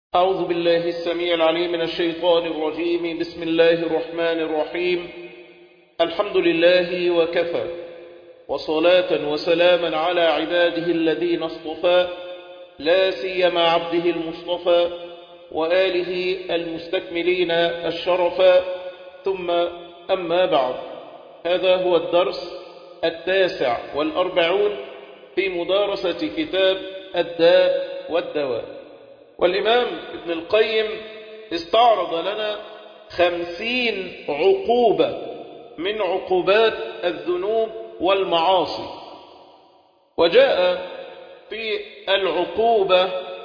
أعوذ بالله السميع العليم من الشيطان الرجيم بسم الله الرحمن الرحيم الحمد لله وكفى وصلاة وسلاما على عباده الذين اصطفى لا سيما عبده المصطفى وآله المستكملين الشرفا ثم أما بعد هذا هو الدرس التاسع والأربعون في مدارسة كتاب الداء والدواء والإمام ابن القيم استعرض لنا خمسين عقوبة من عقوبات الذنوب والمعاصي وجاء في العقوبة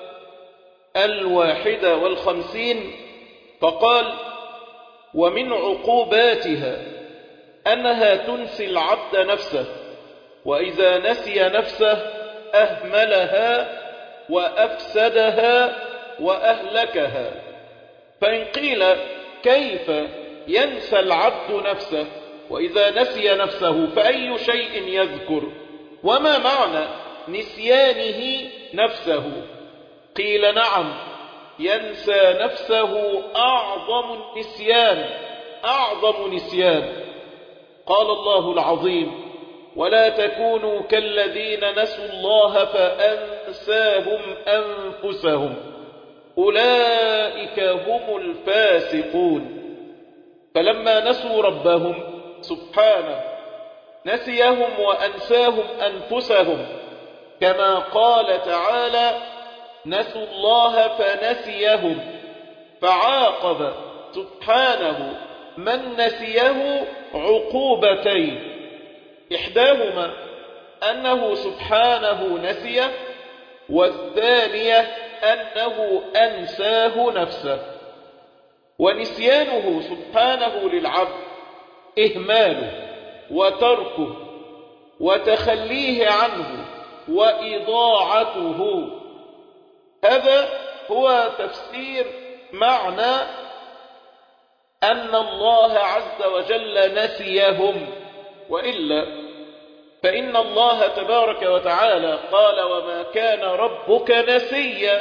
الواحدة والخمسين فقال ومن عقوباتها أنها تنسي العبد نفسه وإذا نسي نفسه أهملها وأفسدها وأهلكها فإن قيل كيف ينسى العبد نفسه وإذا نسي نفسه فأي شيء يذكر وما معنى نسيانه نفسه قيل نعم ينسى نفسه أعظم النسيان أعظم نسيان قال الله العظيم ولا تكونوا كالذين نسوا الله فأنساهم أنفسهم أولئك هم الفاسقون فلما نسوا ربهم سبحانه نسيهم وأنساهم أنفسهم كما قال تعالى نسوا الله فنسيهم فعاقب سبحانه من نسيه عقوبتين إحداهما أنه سبحانه نسيه والثانية أنه أنساه نفسه ونسيانه سبحانه للعبد إهماله وتركه وتخليه عنه وإضاعته هذا هو تفسير معنى أن الله عز وجل نسيهم وإلا فإن الله تبارك وتعالى قال وما كان ربك نسيا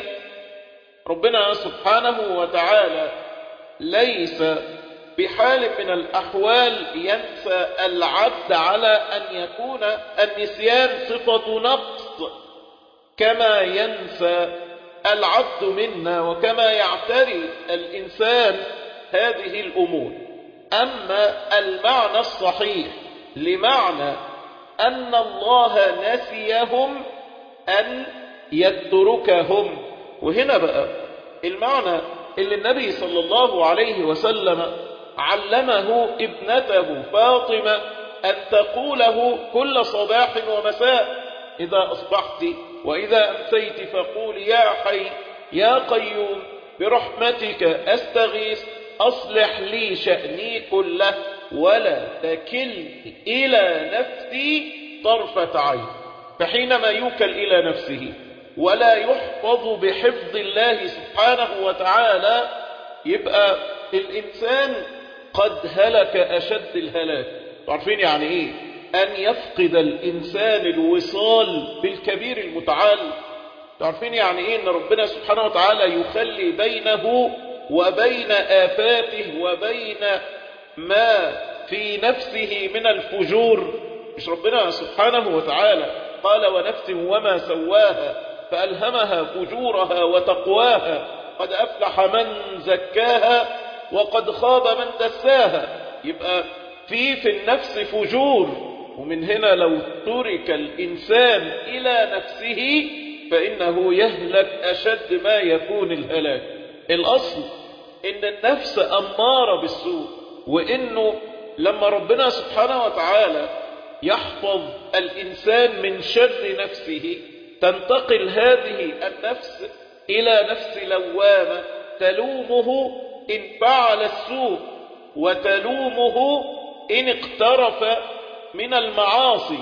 ربنا سبحانه وتعالى ليس بحال من الأحوال ينسى العبد على أن يكون النسيان صفة نقص كما ينسى العبد منا وكما يعتري الإنسان هذه الأمور أما المعنى الصحيح لمعنى أن الله نسيهم أن يتركهم وهنا بقى المعنى اللي النبي صلى الله عليه وسلم علمه ابنته فاطمة أن تقوله كل صباح ومساء إذا أصبحت وإذا أمسيت فقول يا حي يا قيوم برحمتك أستغيث أصلح لي شأني كله ولا تكلني إلى نفسي طرفة عين فحينما يوكل إلى نفسه ولا يحفظ بحفظ الله سبحانه وتعالى يبقى الإنسان قد هلك أشد الهلاك تعرفين يعني إيه أن يفقد الإنسان الوصال بالكبير المتعال تعرفين يعني إيه أن ربنا سبحانه وتعالى يخلي بينه وبين آفاته وبين ما في نفسه من الفجور مش ربنا سبحانه وتعالى قال ونفس وما سواها فألهمها فجورها وتقواها قد أفلح من زكاها وقد خاب من دساها يبقى في في النفس فجور ومن هنا لو ترك الإنسان إلى نفسه فإنه يهلك أشد ما يكون الهلاك الأصل إن النفس أمارة بالسوء وإنه لما ربنا سبحانه وتعالى يحفظ الإنسان من شر نفسه تنتقل هذه النفس إلى نفس لوامة تلومه إن فعل السوء وتلومه إن اقترف من المعاصي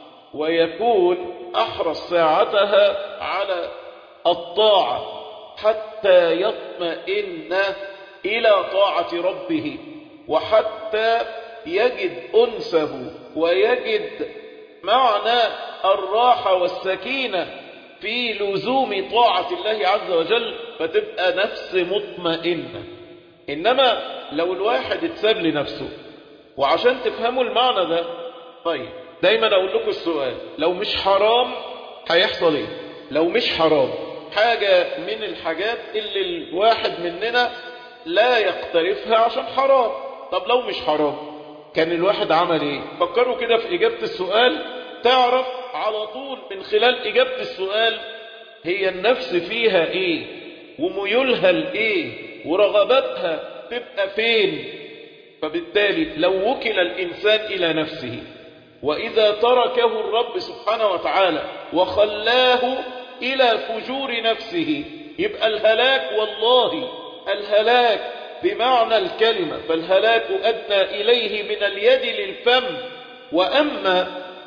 ويكون أحرص ساعتها على الطاعة حتى يطمئن إلى طاعة ربه وحتى يجد أنسه ويجد معنى الراحة والسكينة في لزوم طاعة الله عز وجل فتبقى نفس مطمئنة إنما لو الواحد اتساب لنفسه وعشان تفهموا المعنى ده طيب دايما أقول لكم السؤال لو مش حرام هيحصل ايه لو مش حرام حاجة من الحاجات اللي الواحد مننا لا يقترفها عشان حرام طب لو مش حرام كان الواحد عمل ايه فكروا كده في اجابة السؤال تعرف على طول من خلال اجابة السؤال هي النفس فيها ايه وميولها لايه ورغباتها تبقى فين فبالتالي لو وكل الانسان الى نفسه واذا تركه الرب سبحانه وتعالى وخلاه الى فجور نفسه يبقى الهلاك والله الهلاك بمعنى الكلمة فالهلاك أدنى إليه من اليد للفم وأما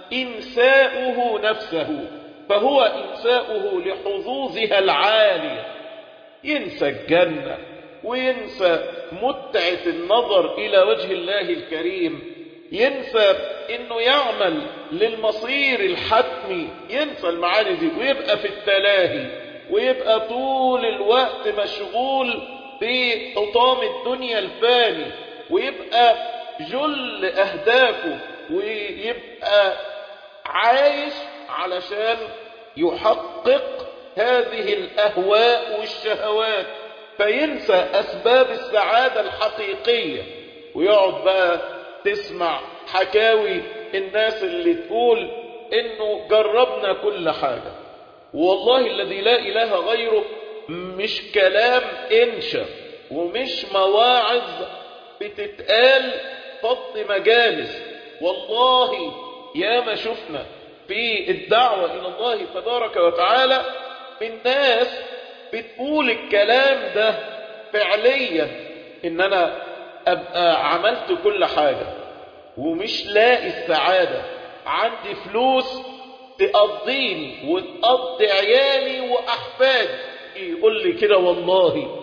إنساؤه نفسه فهو إنساؤه لحظوظها العالية ينسى الجنة وينسى متعة النظر إلى وجه الله الكريم ينسى انه يعمل للمصير الحتمي ينسى المعاني دي ويبقى في التلاهي ويبقى طول الوقت مشغول بحطام الدنيا الفاني ويبقى جل اهدافه ويبقى عايش علشان يحقق هذه الاهواء والشهوات فينسى اسباب السعاده الحقيقيه ويقعد بقى تسمع حكاوي الناس اللي تقول انه جربنا كل حاجة والله الذي لا اله غيره مش كلام انشا ومش مواعظ بتتقال فض مجالس والله يا ما شفنا في الدعوة الى الله تبارك وتعالى من ناس بتقول الكلام ده فعليا ان انا ابقى عملت كل حاجة ومش لاقي السعادة عندي فلوس تقضيني وتقضي عيالي واحفادي يقول لي كده والله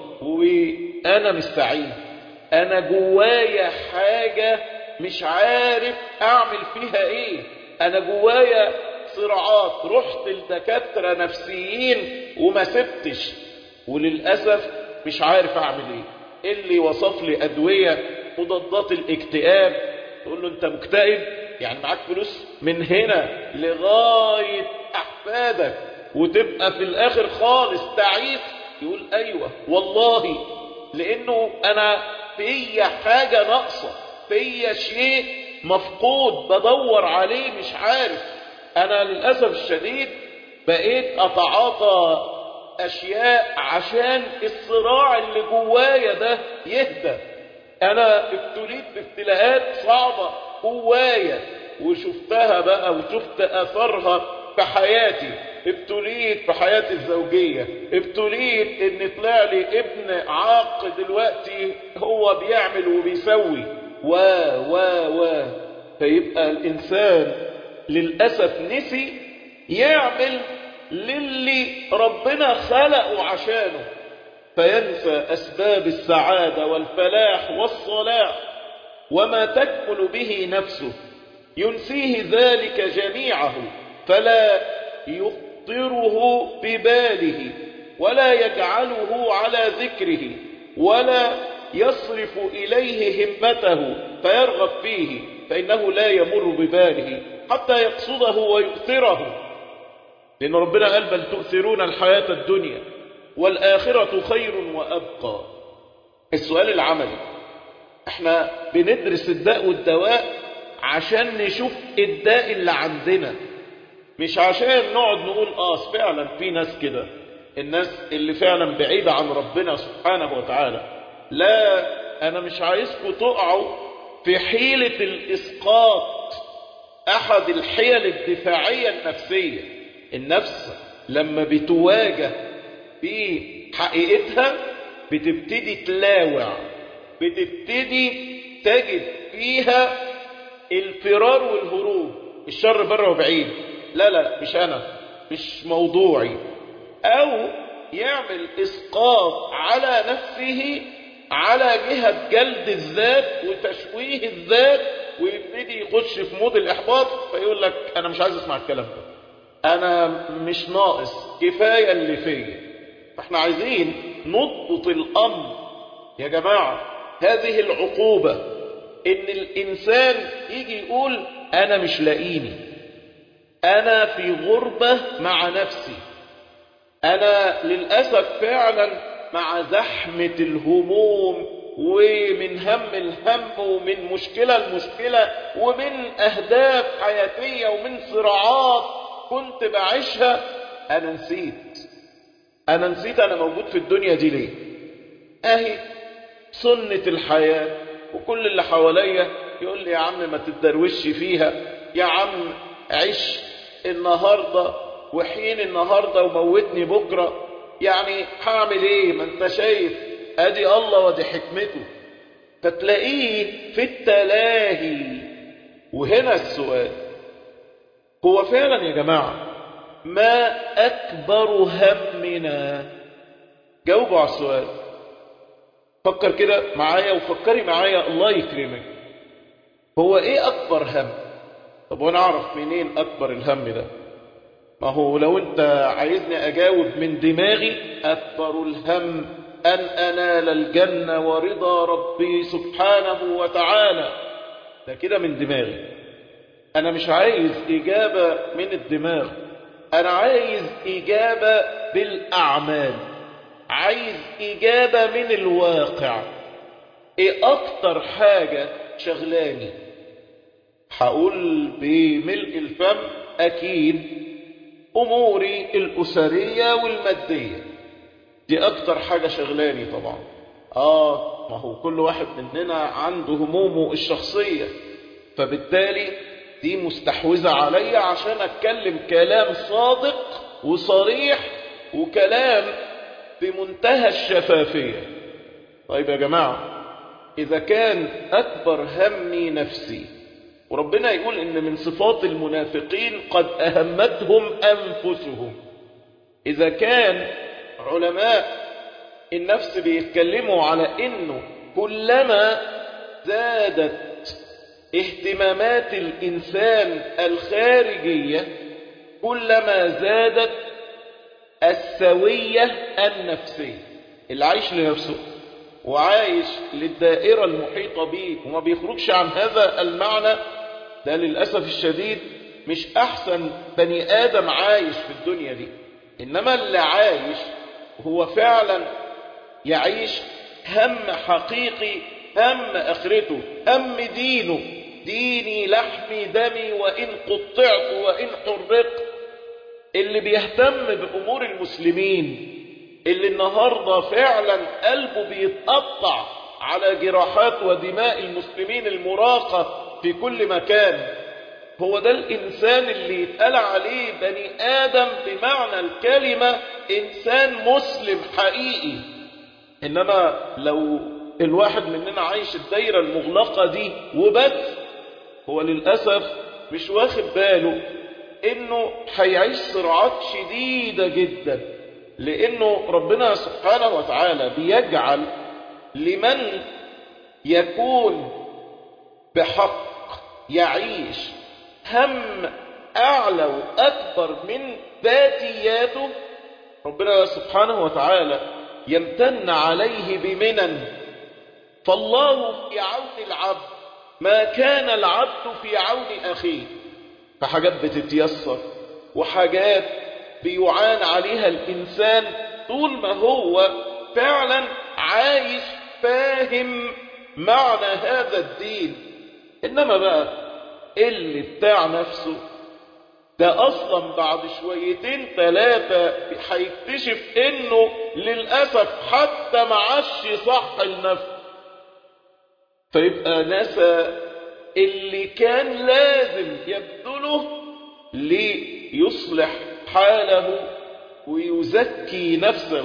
وانا مش سعيد انا جوايا حاجة مش عارف اعمل فيها ايه انا جوايا صراعات رحت لدكاترة نفسيين وما سبتش وللأسف مش عارف اعمل ايه اللي وصف لي ادوية مضادات الاكتئاب تقول له انت مكتئب يعني معاك فلوس من هنا لغاية احفادك وتبقى في الاخر خالص تعيس يقول ايوه والله لانه انا فيا حاجة ناقصة فيا شيء مفقود بدور عليه مش عارف انا للأسف الشديد بقيت اتعاطى اشياء عشان الصراع اللي جوايا ده يهدى انا ابتليت بابتلاءات صعبة جوايا وشفتها بقى وشفت اثرها في حياتي ابتليت في حياتي الزوجية ابتليت ان طلع لي ابن عاق دلوقتي هو بيعمل وبيسوي و و و فيبقى الانسان للأسف نسي يعمل للي ربنا خلقه عشانه فينسى أسباب السعادة والفلاح والصلاح وما تكمل به نفسه ينسيه ذلك جميعه فلا يخطره بباله ولا يجعله على ذكره ولا يصرف إليه همته فيرغب فيه فإنه لا يمر بباله حتى يقصده ويؤثره لأن ربنا قال بل تؤثرون الحياة الدنيا والآخرة خير وأبقى السؤال العملي احنا بندرس الداء والدواء عشان نشوف الداء اللي عندنا مش عشان نقعد نقول اه فعلا في ناس كده الناس اللي فعلا بعيدة عن ربنا سبحانه وتعالى لا انا مش عايزكم تقعوا في حيلة الاسقاط احد الحيل الدفاعية النفسية النفس لما بتواجه بحقيقتها بتبتدي تلاوع بتبتدي تجد فيها الفرار والهروب الشر بره وبعيد لا لا مش انا مش موضوعي او يعمل اسقاط على نفسه على جهة جلد الذات وتشويه الذات ويبتدي يخش في مود الاحباط فيقول لك انا مش عايز اسمع الكلام ده انا مش ناقص كفاية اللي فيا فاحنا عايزين نضبط الامر يا جماعة هذه العقوبة ان الانسان يجي يقول انا مش لاقيني انا في غربة مع نفسي انا للأسف فعلا مع زحمة الهموم ومن هم الهم ومن مشكلة المشكلة ومن أهداف حياتية ومن صراعات كنت بعيشها أنا نسيت أنا نسيت أنا موجود في الدنيا دي ليه أهي سنة الحياة وكل اللي حواليا يقول لي يا عم ما تتدروش فيها يا عم عيش النهاردة وحين النهاردة وموتني بكرة يعني هعمل ايه ما انت شايف ادي الله ودي حكمته فتلاقيه في التلاهي وهنا السؤال هو فعلا يا جماعة ما أكبر همنا جاوبوا على السؤال فكر كده معايا وفكري معايا الله يكرمك هو ايه أكبر هم طب وانا اعرف منين أكبر الهم ده ما هو لو انت عايزني اجاوب من دماغي اكبر الهم ان انال الجنة ورضا ربي سبحانه وتعالى ده كده من دماغي انا مش عايز اجابة من الدماغ انا عايز اجابة بالاعمال عايز اجابة من الواقع ايه اكتر حاجة شغلاني هقول بملء الفم اكيد أموري الأسرية والمادية دي أكتر حاجة شغلاني طبعا آه ما هو كل واحد مننا عنده همومه الشخصية فبالتالي دي مستحوذة عليا عشان أتكلم كلام صادق وصريح وكلام بمنتهى الشفافية طيب يا جماعة إذا كان أكبر همي نفسي وربنا يقول إن من صفات المنافقين قد أهمتهم أنفسهم إذا كان علماء النفس بيتكلموا على إنه كلما زادت اهتمامات الإنسان الخارجية كلما زادت السوية النفسية اللي عايش لنفسه وعايش للدائرة المحيطة به وما بيخرجش عن هذا المعنى ده للأسف الشديد مش أحسن بني آدم عايش في الدنيا دي إنما اللي عايش هو فعلا يعيش هم حقيقي هم آخرته هم دينه ديني لحمي دمي وإن قطعت وإن حرقت اللي بيهتم بأمور المسلمين اللي النهاردة فعلا قلبه بيتقطع على جراحات ودماء المسلمين المراقة في كل مكان هو ده الإنسان اللي يتقال عليه بني آدم بمعنى الكلمة إنسان مسلم حقيقي إنما لو الواحد مننا عايش الدايرة المغلقة دي وبس هو للأسف مش واخد باله إنه هيعيش صراعات شديدة جدا لأنه ربنا سبحانه وتعالى بيجعل لمن يكون بحق يعيش هم أعلى وأكبر من ذاتياته ربنا سبحانه وتعالى يمتن عليه بمنن فالله في عون العبد ما كان العبد في عون أخيه فحاجات بتتيسر وحاجات بيعان عليها الإنسان طول ما هو فعلا عايش فاهم معنى هذا الدين إنما بقى اللي بتاع نفسه ده أصلا بعد شويتين ثلاثة هيكتشف إنه للأسف حتى معاش صح النفس فيبقى نسى اللي كان لازم يبذله ليصلح حاله ويزكي نفسه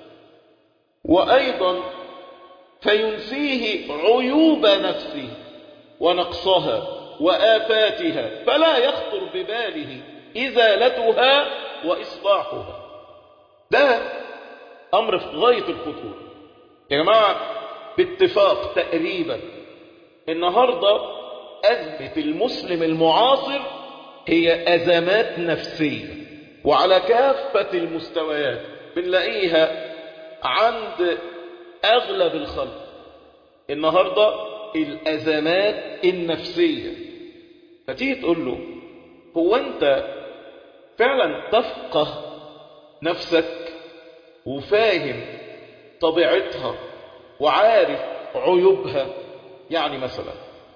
وأيضا فينسيه عيوب نفسه ونقصها وآفاتها فلا يخطر بباله إزالتها وإصلاحها ده أمر في غاية الخطورة يا جماعة باتفاق تقريبا النهاردة أزمة المسلم المعاصر هي أزمات نفسية وعلى كافة المستويات بنلاقيها عند أغلب الخلق النهاردة الأزمات النفسية فتيجي تقول له هو أنت فعلا تفقه نفسك وفاهم طبيعتها وعارف عيوبها يعني مثلا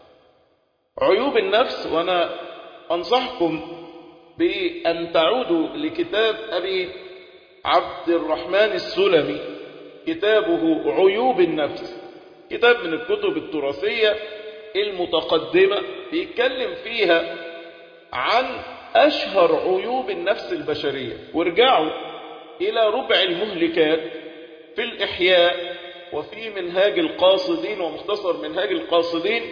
عيوب النفس وأنا أنصحكم بأن تعودوا لكتاب أبي عبد الرحمن السلمي كتابه عيوب النفس كتاب من الكتب التراثية المتقدمة بيتكلم فيها عن أشهر عيوب النفس البشرية وارجعوا إلى ربع المهلكات في الإحياء وفي منهاج القاصدين ومختصر منهاج القاصدين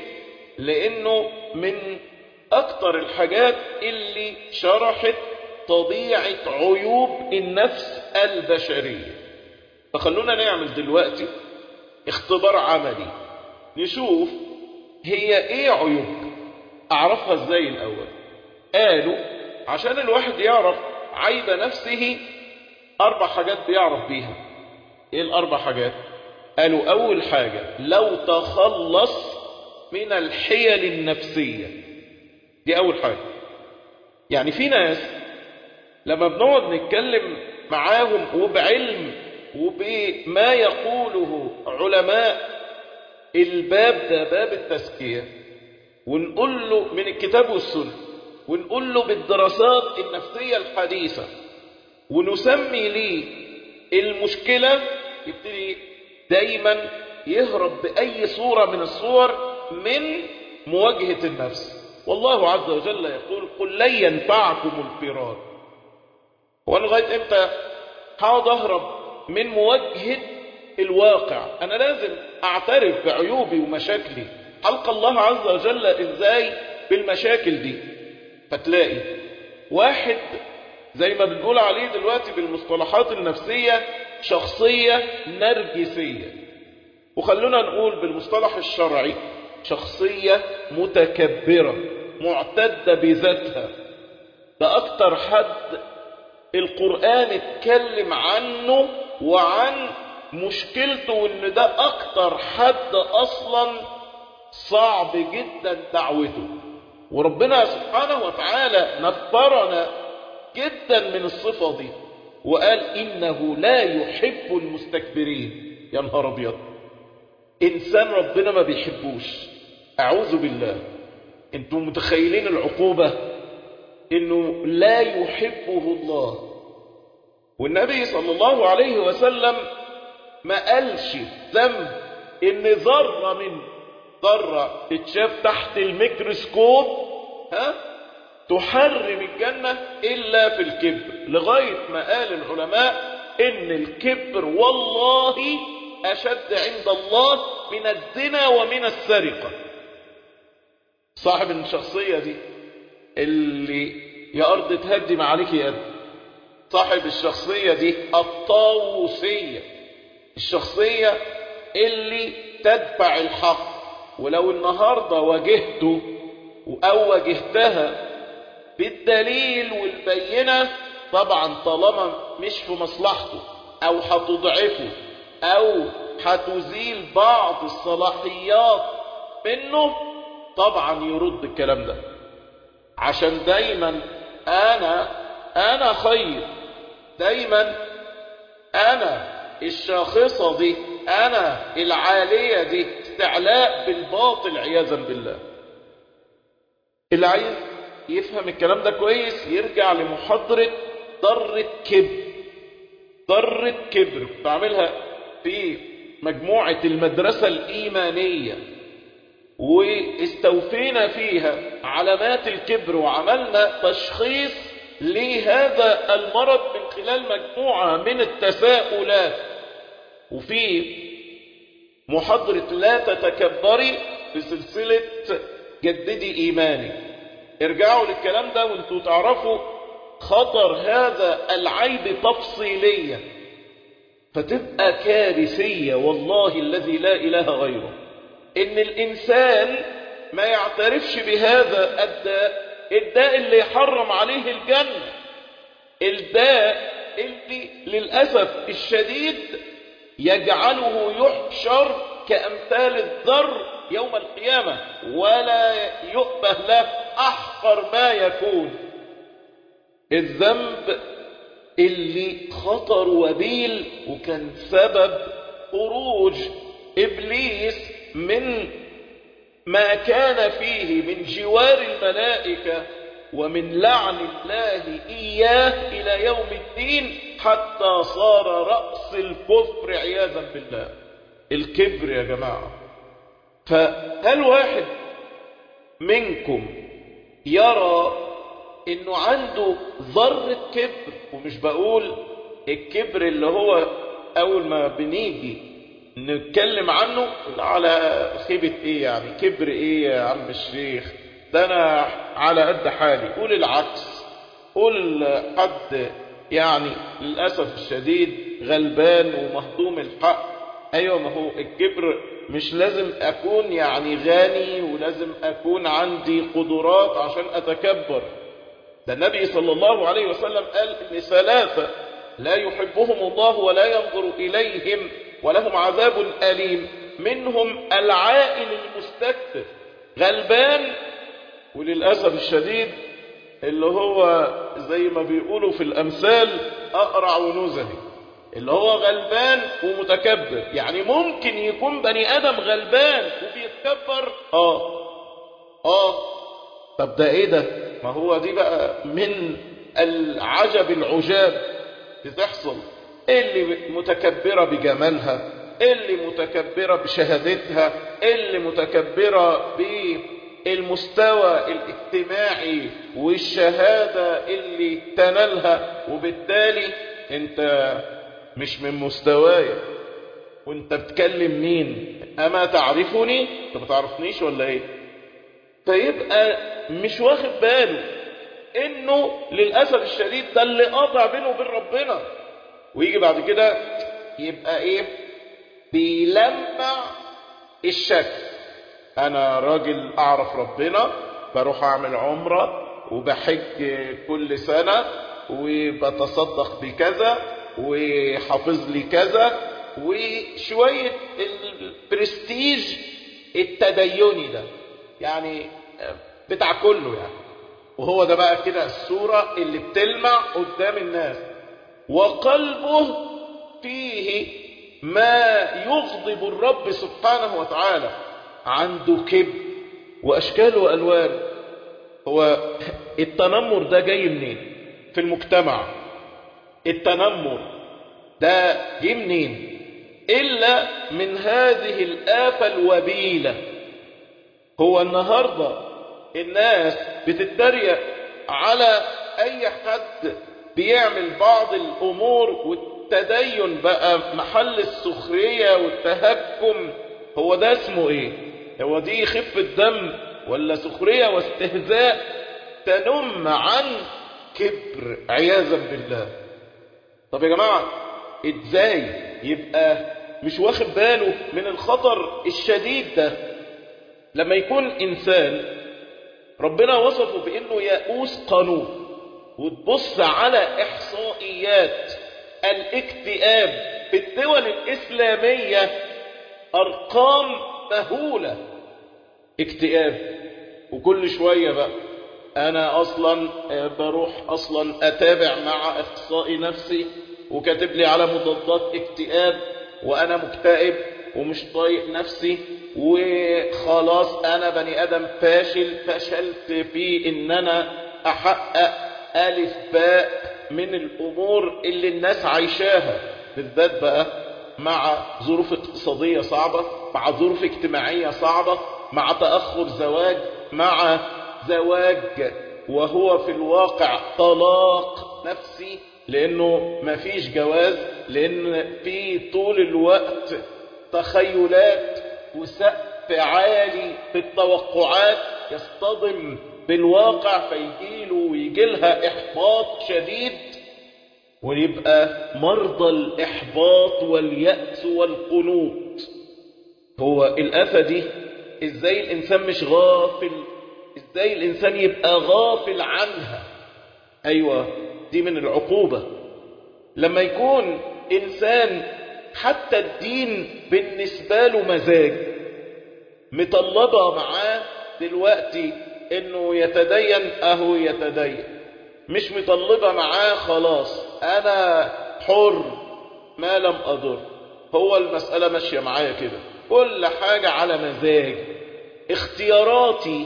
لأنه من أكتر الحاجات اللي شرحت طبيعة عيوب النفس البشرية فخلونا نعمل دلوقتي اختبار عملي نشوف هي ايه عيوب اعرفها ازاي الاول قالوا عشان الواحد يعرف عيب نفسه اربع حاجات بيعرف بيها ايه الاربع حاجات قالوا اول حاجة لو تخلص من الحيل النفسية دي اول حاجة يعني في ناس لما بنقعد نتكلم معاهم وبعلم وبما يقوله علماء الباب ده باب التزكية ونقول له من الكتاب والسنة ونقول له بالدراسات النفسية الحديثة ونسمي ليه المشكلة يبتدي دايما يهرب بأي صورة من الصور من مواجهة النفس والله عز وجل يقول قل لن ينفعكم الفرار وانا لغاية امتى هقعد اهرب من مواجهة الواقع انا لازم اعترف بعيوبي ومشاكلي حلق الله عز وجل ازاي بالمشاكل دي فتلاقي واحد زي ما بنقول عليه دلوقتي بالمصطلحات النفسية شخصية نرجسية وخلونا نقول بالمصطلح الشرعي شخصية متكبرة معتدة بذاتها ده أكتر حد القرآن اتكلم عنه وعن مشكلته وان ده أكتر حد أصلا صعب جدا دعوته وربنا سبحانه وتعالى نفرنا جدا من الصفة دي وقال إنه لا يحب المستكبرين يا نهار أبيض إنسان ربنا ما بيحبوش أعوذ بالله أنتم متخيلين العقوبة إنه لا يحبه الله والنبي صلى الله عليه وسلم ما قالش ذنب إن ذرة من ذرة تتشاف تحت الميكروسكوب ها تحرم الجنة إلا في الكبر لغاية ما قال العلماء إن الكبر والله أشد عند الله من الزنا ومن السرقة صاحب الشخصية دي اللي يا أرض تهدم عليك يا أرض صاحب الشخصية دي الطاووسية الشخصية اللي تدفع الحق ولو النهاردة واجهته أو واجهتها بالدليل والبينة طبعا طالما مش في مصلحته أو هتضعفه أو هتزيل بعض الصلاحيات منه طبعا يرد الكلام ده عشان دايما أنا أنا خير دايما أنا الشاخصة دي أنا العالية دي استعلاء بالباطل عياذا بالله اللي عايز يفهم الكلام ده كويس يرجع لمحاضرة ضرة كبر ضرة كبر بعملها في مجموعة المدرسة الإيمانية واستوفينا فيها علامات الكبر وعملنا تشخيص لهذا المرض من خلال مجموعة من التساؤلات وفي محاضرة لا تتكبري في سلسلة جددي إيماني ارجعوا للكلام ده وانتوا تعرفوا خطر هذا العيب تفصيليا فتبقى كارثية والله الذي لا إله غيره إن الإنسان ما يعترفش بهذا الداء الداء اللي يحرم عليه الجنة الداء اللي للأسف الشديد يجعله يحشر كأمثال الذر يوم القيامة ولا يؤبه له أحقر ما يكون الذنب اللي خطر وبيل وكان سبب خروج إبليس من ما كان فيه من جوار الملائكة ومن لعن الله إياه إلى يوم الدين حتى صار رأس الكفر عياذا بالله الكبر يا جماعة فهل واحد منكم يرى انه عنده ذرة كبر ومش بقول الكبر اللي هو اول ما بنيجي نتكلم عنه على خيبة ايه يعني كبر ايه يا عم الشيخ ده انا على قد حالي قول العكس قول حد يعني للأسف الشديد غلبان ومهضوم الحق ايوه ما هو الكبر مش لازم اكون يعني غني ولازم اكون عندي قدرات عشان اتكبر ده النبي صلى الله عليه وسلم قال ان ثلاثة لا يحبهم الله ولا ينظر اليهم ولهم عذاب أليم منهم العائل المستكبر غلبان وللأسف الشديد اللي هو زي ما بيقولوا في الأمثال أقرع ونزهي اللي هو غلبان ومتكبر يعني ممكن يكون بني آدم غلبان وبيتكبر آه آه طب ده إيه ده ما هو دي بقى من العجب العجاب بتحصل اللي متكبرة بجمالها اللي متكبرة بشهادتها اللي متكبرة بالمستوى الاجتماعي والشهادة اللي تنالها وبالتالي انت مش من مستوايا وانت بتكلم مين اما تعرفني انت ما تعرفنيش ولا ايه فيبقى مش واخد باله انه للاسف الشديد ده اللي قاطع بينه وبين ربنا ويجي بعد كده يبقى ايه بيلمع الشك انا راجل اعرف ربنا بروح اعمل عمرة وبحج كل سنة وبتصدق بكذا وحافظ لي كذا وشوية البرستيج التديني ده يعني بتاع كله يعني وهو ده بقى كده الصورة اللي بتلمع قدام الناس وقلبه فيه ما يغضب الرب سبحانه وتعالى عنده كبر وأشكال وألوان هو التنمر ده جاي منين في المجتمع التنمر ده جه منين إلا من هذه الآفة الوبيلة هو النهاردة الناس بتتريق على أي حد بيعمل بعض الأمور والتدين بقى محل السخرية والتهكم هو ده اسمه ايه هو دي خفة دم ولا سخرية واستهزاء تنم عن كبر عياذا بالله طب يا جماعة ازاي يبقى مش واخد باله من الخطر الشديد ده لما يكون انسان ربنا وصفه بانه يئوس قانون وتبص على احصائيات الاكتئاب في الدول الاسلامية ارقام مهولة اكتئاب وكل شوية بقى انا اصلا بروح اصلا اتابع مع اخصائي نفسي وكاتب لي على مضادات اكتئاب وانا مكتئب ومش طايق نفسي وخلاص انا بني ادم فاشل فشلت في ان انا احقق الف باء من الامور اللي الناس عايشاها بالذات بقى مع ظروف اقتصادية صعبة مع ظروف اجتماعية صعبة مع تأخر زواج مع زواج وهو في الواقع طلاق نفسي لانه مفيش جواز لان في طول الوقت تخيلات وسقف عالي في التوقعات يصطدم بالواقع فيجيله ويجيلها احباط شديد ويبقى مرضى الاحباط واليأس والقنوط هو الآفة دي ازاي الانسان مش غافل ازاي الانسان يبقى غافل عنها ايوه دي من العقوبة لما يكون انسان حتى الدين بالنسبة له مزاج مطلبة معاه دلوقتي انه يتدين اهو يتدين مش مطلبة معاه خلاص انا حر ما لم اضر هو المسألة ماشية معايا كده كل حاجة على مزاج اختياراتي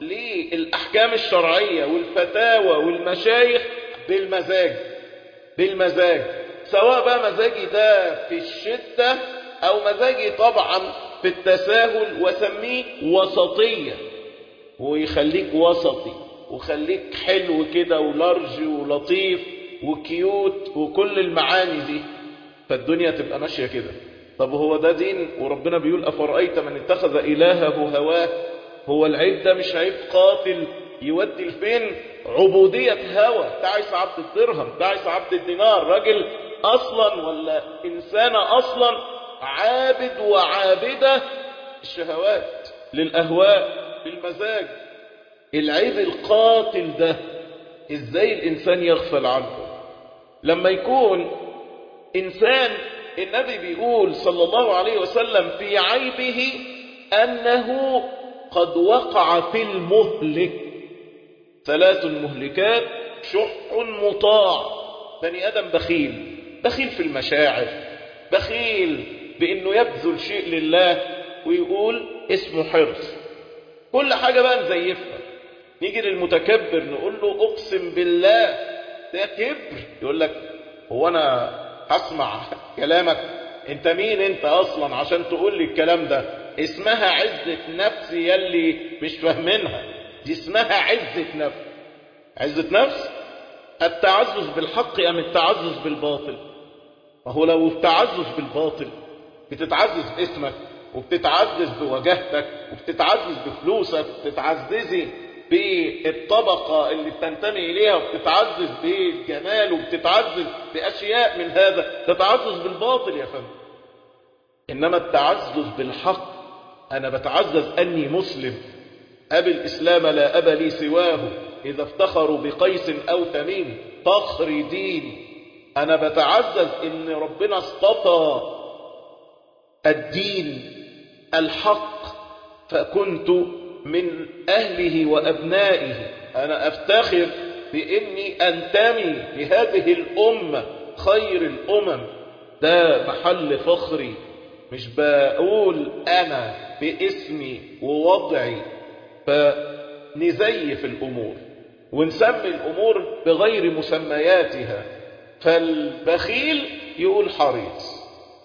للأحكام الشرعية والفتاوى والمشايخ بالمزاج بالمزاج سواء بقى مزاجي ده في الشدة أو مزاجي طبعا في التساهل وسميه وسطية ويخليك وسطي وخليك حلو كده ولارج ولطيف وكيوت وكل المعاني دي فالدنيا تبقى ماشية كده طب هو ده دين وربنا بيقول أفرأيت من اتخذ إلهه هواه هو العيب ده مش عيب قاتل يودي لفين عبودية هوى تعيس عبد الدرهم تعيس عبد الدينار راجل أصلا ولا إنسانة أصلا عابد وعابدة الشهوات للأهواء للمزاج العيب القاتل ده ازاي الإنسان يغفل عنه لما يكون إنسان النبي بيقول صلى الله عليه وسلم في عيبه أنه قد وقع في المهلك ثلاث مهلكات شح مطاع بني آدم بخيل بخيل في المشاعر بخيل بأنه يبذل شيء لله ويقول اسمه حرص كل حاجة بقى نزيفها نيجي للمتكبر نقول له أقسم بالله ده كبر يقول لك هو أنا هسمع كلامك انت مين انت اصلا عشان تقول لي الكلام ده اسمها عزة نفس يلي مش فاهمينها دي اسمها عزة نفس عزة نفس التعزز بالحق ام التعزز بالباطل وهو لو التعزز بالباطل بتتعزز باسمك وبتتعزز بوجاهتك وبتتعزز بفلوسك وبتتعززي بالطبقة اللي بتنتمي إليها وبتتعزز بالجمال وبتتعزز بأشياء من هذا تتعزز بالباطل يا فندم إنما التعزز بالحق أنا بتعزز أني مسلم أبي الإسلام لا أبا لي سواه إذا افتخروا بقيس أو تميم فخر دين أنا بتعزز إن ربنا اصطفى الدين الحق فكنت من أهله وأبنائه أنا أفتخر بإني أنتمي لهذه الأمة خير الأمم ده محل فخري مش بقول أنا باسمي ووضعي فنزيف الأمور ونسمي الأمور بغير مسمياتها فالبخيل يقول حريص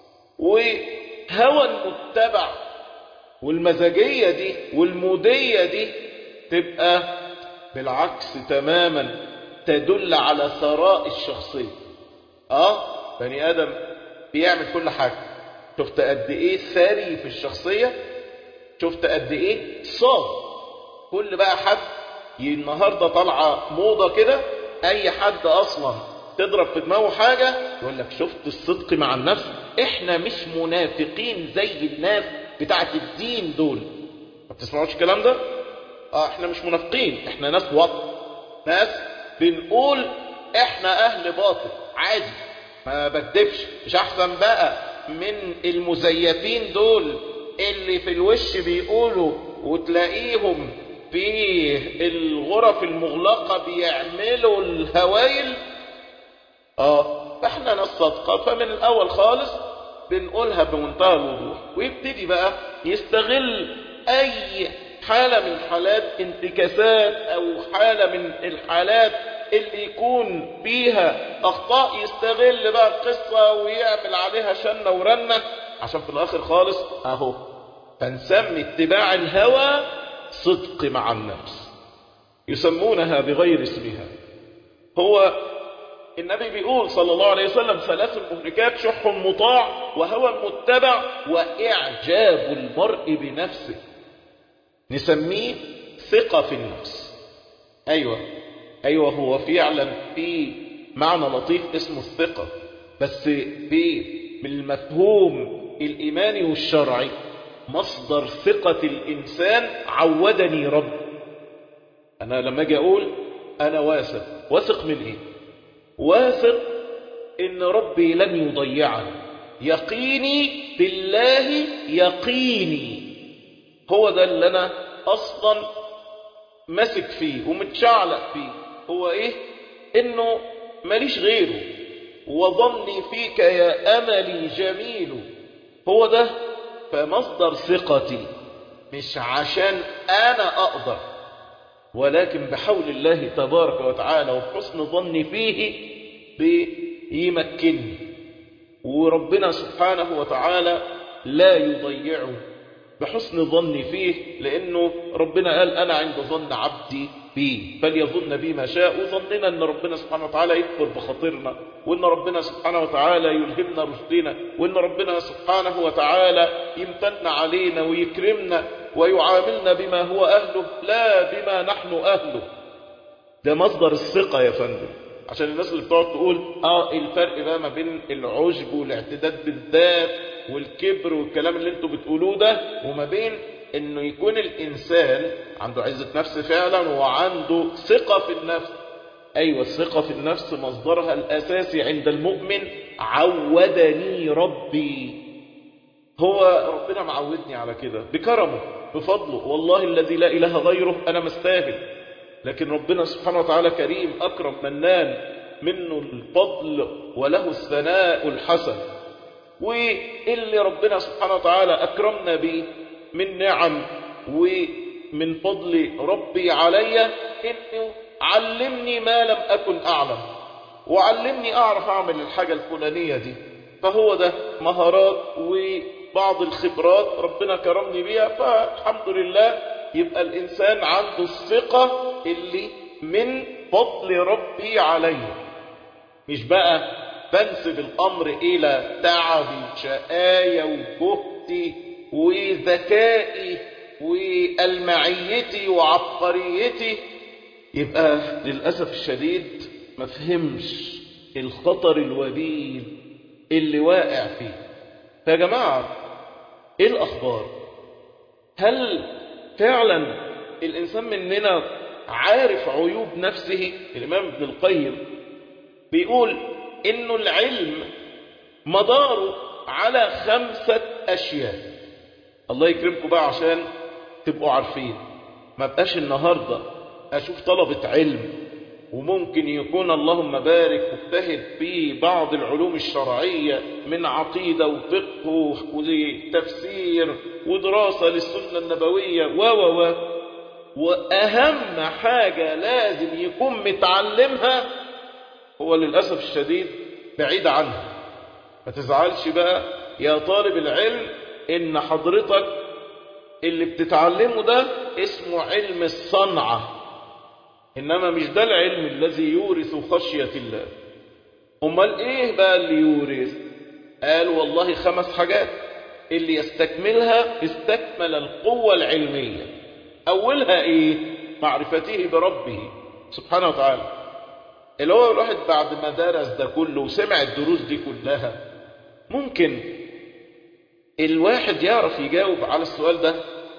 وهوى المتبع والمزاجية دي والمودية دي تبقى بالعكس تماما تدل على ثراء الشخصية اه بني آدم بيعمل كل حاجة شفت قد ايه ثري في الشخصية شفت قد ايه صاد كل بقى حد النهاردة طالعة موضة كده اي حد اصلا تضرب في دماغه حاجة يقول لك شفت الصدق مع النفس احنا مش منافقين زي الناس بتاعت الدين دول ما بتسمعوش الكلام ده اه احنا مش منافقين احنا ناس وط ناس بنقول احنا اهل باطل عادي ما بكدبش مش احسن بقى من المزيفين دول اللي في الوش بيقولوا وتلاقيهم في الغرف المغلقة بيعملوا الهوايل اه فاحنا ناس صادقة فمن الاول خالص بنقولها بمنتهى الوضوح ويبتدي بقى يستغل اي حالة من حالات انتكاسات او حالة من الحالات اللي يكون فيها اخطاء يستغل بقى القصة ويعمل عليها شنة ورنة عشان في الاخر خالص اهو فنسمي اتباع الهوى صدق مع النفس يسمونها بغير اسمها هو النبي بيقول صلى الله عليه وسلم ثلاث المهلكات شح مطاع وهوى متبع وإعجاب المرء بنفسه نسميه ثقة في النفس أيوة أيوة هو فعلا في معنى لطيف اسمه الثقة بس بالمفهوم الإيماني والشرعي مصدر ثقة الإنسان عودني رب أنا لما أجي أقول أنا واثق واثق من إيه واثق إن ربي لن يضيعني يقيني بالله يقيني هو ده اللي أنا أصلا ماسك فيه ومتشعلق فيه هو إيه إنه ماليش غيره وظني فيك يا أملي جميل هو ده فمصدر ثقتي مش عشان أنا أقدر ولكن بحول الله تبارك وتعالى وحسن ظني فيه بيمكنني وربنا سبحانه وتعالى لا يضيعه بحسن ظني فيه لأنه ربنا قال أنا عند ظن عبدي بي فليظن بي ما شاء وظننا أن ربنا سبحانه وتعالى يكبر بخاطرنا وأن ربنا سبحانه وتعالى يلهمنا رشدنا وأن ربنا سبحانه وتعالى يمتن علينا ويكرمنا ويعاملنا بما هو أهله لا بما نحن أهله ده مصدر الثقة يا فندم عشان الناس اللي بتقعد تقول اه الفرق بقى ما بين العجب والاعتداد بالذات والكبر والكلام اللي انتوا بتقولوه ده وما بين انه يكون الانسان عنده عزة نفس فعلا وعنده ثقة في النفس ايوه الثقة في النفس مصدرها الاساسي عند المؤمن عودني ربي هو ربنا معودني على كده بكرمه بفضله والله الذي لا اله غيره انا مستاهل لكن ربنا سبحانه وتعالى كريم اكرم منان منه الفضل وله الثناء الحسن واللي ربنا سبحانه وتعالى أكرمنا به من نعم ومن فضل ربي علي إنه علمني ما لم أكن أعلم وعلمني أعرف أعمل الحاجة الفلانية دي فهو ده مهارات وبعض الخبرات ربنا كرمني بيها فالحمد لله يبقى الإنسان عنده الثقة اللي من فضل ربي عليه مش بقى بنسب الأمر إلى تعبي شقايا وجهدي وذكائي والمعيتي وعبقريتي يبقى للأسف الشديد ما فهمش الخطر الوبيل اللي واقع فيه فيا جماعة ايه الأخبار هل فعلا الإنسان مننا عارف عيوب نفسه الإمام ابن القيم بيقول إنه العلم مداره على خمسة أشياء الله يكرمكم بقى عشان تبقوا عارفين ما بقاش النهاردة أشوف طلبة علم وممكن يكون اللهم بارك مجتهد في بعض العلوم الشرعية من عقيدة وفقه وتفسير ودراسة للسنة النبوية و و و وأهم حاجة لازم يكون متعلمها هو للأسف الشديد بعيد عنها ما تزعلش بقى يا طالب العلم إن حضرتك اللي بتتعلمه ده اسمه علم الصنعة إنما مش ده العلم الذي يورث خشية الله أمال إيه بقى اللي يورث قال والله خمس حاجات اللي يستكملها استكمل القوة العلمية أولها إيه معرفته بربه سبحانه وتعالى اللي هو الواحد بعد ما درس ده كله وسمع الدروس دي كلها ممكن الواحد يعرف يجاوب على السؤال ده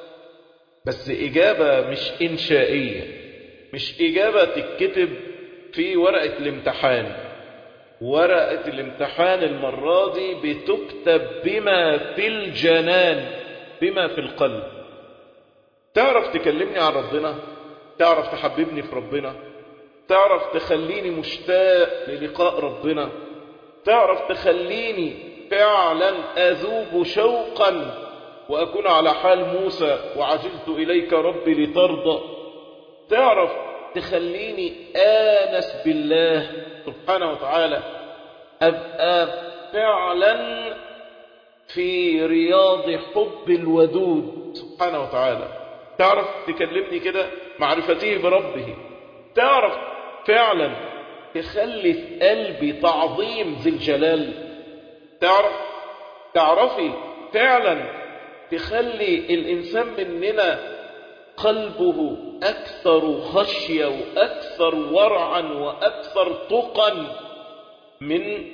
بس إجابة مش إنشائية مش إجابة تتكتب في ورقة الامتحان ورقة الامتحان المرة دي بتكتب بما في الجنان بما في القلب تعرف تكلمني عن ربنا تعرف تحببني في ربنا تعرف تخليني مشتاق للقاء ربنا تعرف تخليني فعلا أذوب شوقا وأكون على حال موسى وعجلت إليك ربي لترضى تعرف تخليني آنس بالله سبحانه وتعالى أبقى فعلا في رياض حب الودود سبحانه وتعالى تعرف تكلمني كده معرفتي بربه تعرف فعلا تخلي في قلبي تعظيم ذي الجلال تعرف تعرفي فعلا تخلي الإنسان مننا قلبه أكثر خشية وأكثر ورعا وأكثر تقا من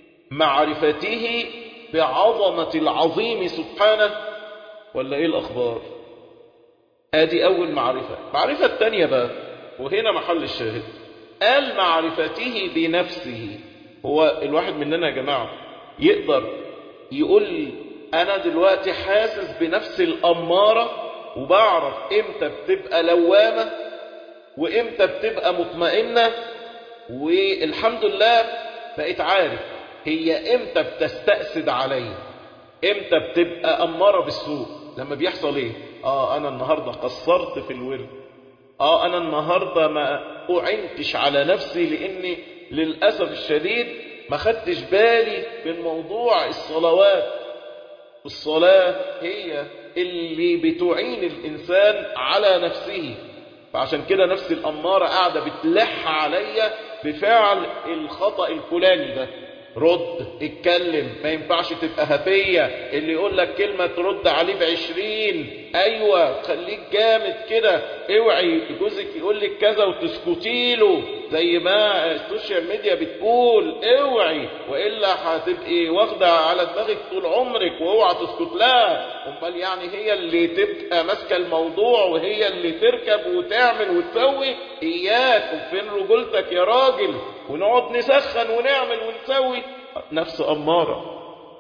معرفته بعظمة العظيم سبحانه ولا إيه الأخبار آدي أول معرفة معرفة الثانية بقى وهنا محل الشاهد قال معرفته بنفسه هو الواحد مننا يا جماعة يقدر يقول أنا دلوقتي حاسس بنفس الأمارة وبعرف إمتى بتبقى لوامة وإمتى بتبقى مطمئنة والحمد لله بقيت عارف هي إمتى بتستأسد علي إمتى بتبقى أمارة بالسوء لما بيحصل إيه آه أنا النهاردة قصرت في الورد آه أنا النهاردة ما أعنتش على نفسي لأني للأسف الشديد ما خدتش بالي من موضوع الصلوات الصلاة هي اللي بتعين الإنسان على نفسه فعشان كده نفس الأمارة قاعدة بتلح عليا بفعل الخطأ الفلاني ده رد اتكلم ما ينفعش تبقى هفية اللي يقول لك كلمة ترد عليه بعشرين ايوه خليك جامد كده اوعي جوزك يقول لك كذا وتسكتي له زي ما السوشيال ميديا بتقول اوعي والا هتبقي واخده على دماغك طول عمرك واوعى تسكت لها امال يعني هي اللي تبقى ماسكه الموضوع وهي اللي تركب وتعمل وتسوي اياك وفين رجولتك يا راجل ونقعد نسخن ونعمل ونسوي نفس اماره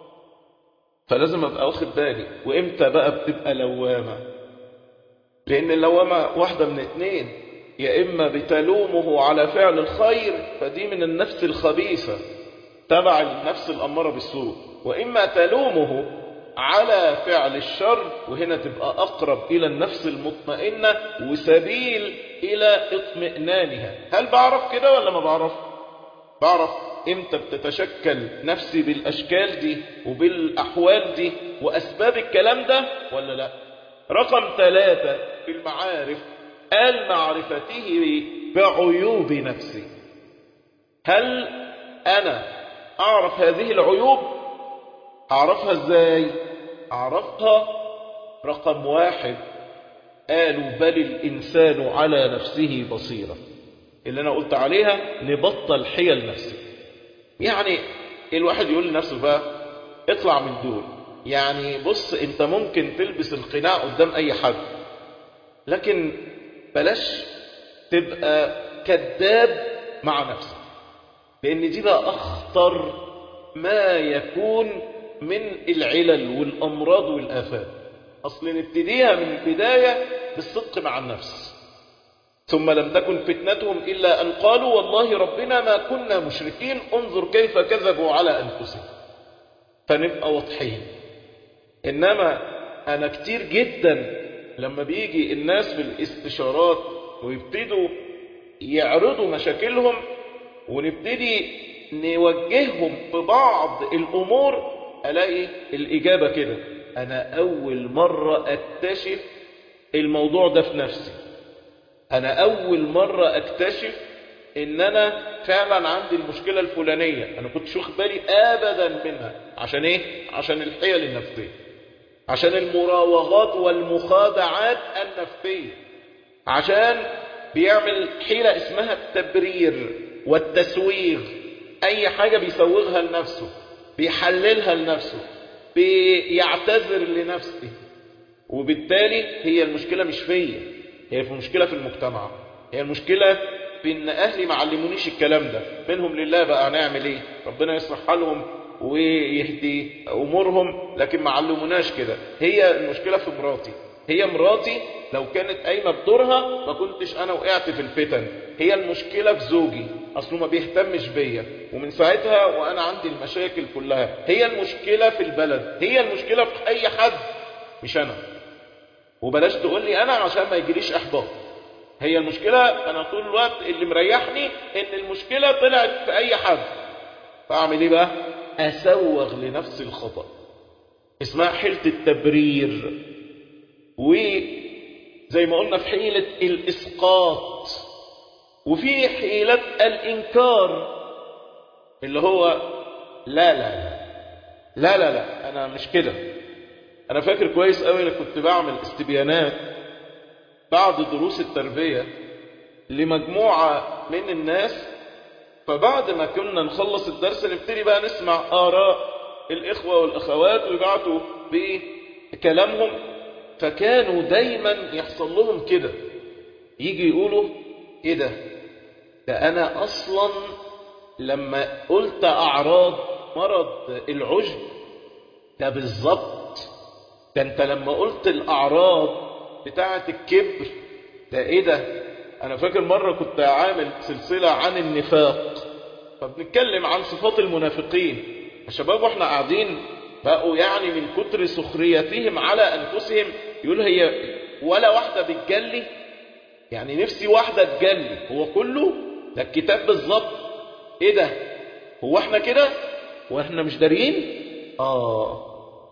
فلازم ابقى واخد بالي وامتى بقى بتبقى لوامه لان اللوامه واحده من اتنين يا اما بتلومه على فعل الخير فدي من النفس الخبيثه تبع النفس الاماره بالسوء واما تلومه على فعل الشر وهنا تبقى اقرب الى النفس المطمئنه وسبيل الى اطمئنانها هل بعرف كده ولا ما بعرف بعرف امتى بتتشكل نفسي بالاشكال دي وبالاحوال دي واسباب الكلام ده ولا لا رقم ثلاثة في المعارف قال معرفته بعيوب نفسي هل انا اعرف هذه العيوب اعرفها ازاي اعرفها رقم واحد قالوا بل الانسان على نفسه بصيره اللي انا قلت عليها نبطل حيل نفسي يعني الواحد يقول لنفسه بقى اطلع من دول يعني بص انت ممكن تلبس القناع قدام اي حد لكن بلاش تبقى كذاب مع نفسك لان دي بقى اخطر ما يكون من العلل والامراض والافات اصل نبتديها من البدايه بالصدق مع النفس ثم لم تكن فتنتهم إلا أن قالوا والله ربنا ما كنا مشركين انظر كيف كذبوا على أنفسهم فنبقى واضحين إنما أنا كتير جدا لما بيجي الناس في الاستشارات ويبتدوا يعرضوا مشاكلهم ونبتدي نوجههم ببعض الأمور ألاقي الإجابة كده أنا أول مرة أكتشف الموضوع ده في نفسي أنا أول مرة أكتشف إن أنا فعلا عندي المشكلة الفلانية أنا كنت واخد بالي أبدا منها عشان إيه؟ عشان الحيل النفسية عشان المراوغات والمخادعات النفسية عشان بيعمل حيلة اسمها التبرير والتسويغ أي حاجة بيسوغها لنفسه بيحللها لنفسه بيعتذر لنفسه وبالتالي هي المشكلة مش فيا هي في مشكلة في المجتمع هي المشكلة في ان اهلي ما علمونيش الكلام ده منهم لله بقى هنعمل ايه ربنا يصلح حالهم ويهدي امورهم لكن ما علموناش كده هي المشكلة في مراتي هي مراتي لو كانت قايمة بدورها ما كنتش انا وقعت في الفتن هي المشكلة في زوجي اصله ما بيهتمش بيا ومن ساعتها وانا عندي المشاكل كلها هي المشكلة في البلد هي المشكلة في اي حد مش انا وبلاش تقول لي انا عشان ما يجيليش احباط هي المشكلة انا طول الوقت اللي مريحني ان المشكلة طلعت في اي حد فاعمل ايه بقى اسوغ لنفس الخطأ اسمها حيلة التبرير وزي ما قلنا في حيلة الاسقاط وفي حيلة الانكار اللي هو لا لا لا لا لا لا انا مش كده انا فاكر كويس قوي انا كنت بعمل استبيانات بعد دروس التربية لمجموعة من الناس فبعد ما كنا نخلص الدرس نبتدي بقى نسمع آراء الإخوة والأخوات ويبعتوا بكلامهم فكانوا دايما يحصل لهم كده يجي يقولوا ايه ده ده انا اصلا لما قلت اعراض مرض العجب ده بالظبط ده انت لما قلت الاعراض بتاعه الكبر ده ايه ده انا فاكر مرة كنت عامل سلسلة عن النفاق فبنتكلم عن صفات المنافقين الشباب واحنا قاعدين بقوا يعني من كتر سخريتهم على انفسهم يقول هي ولا واحدة بتجلي يعني نفسي واحدة تجلي هو كله ده الكتاب بالظبط ايه ده هو احنا كده واحنا مش دارين اه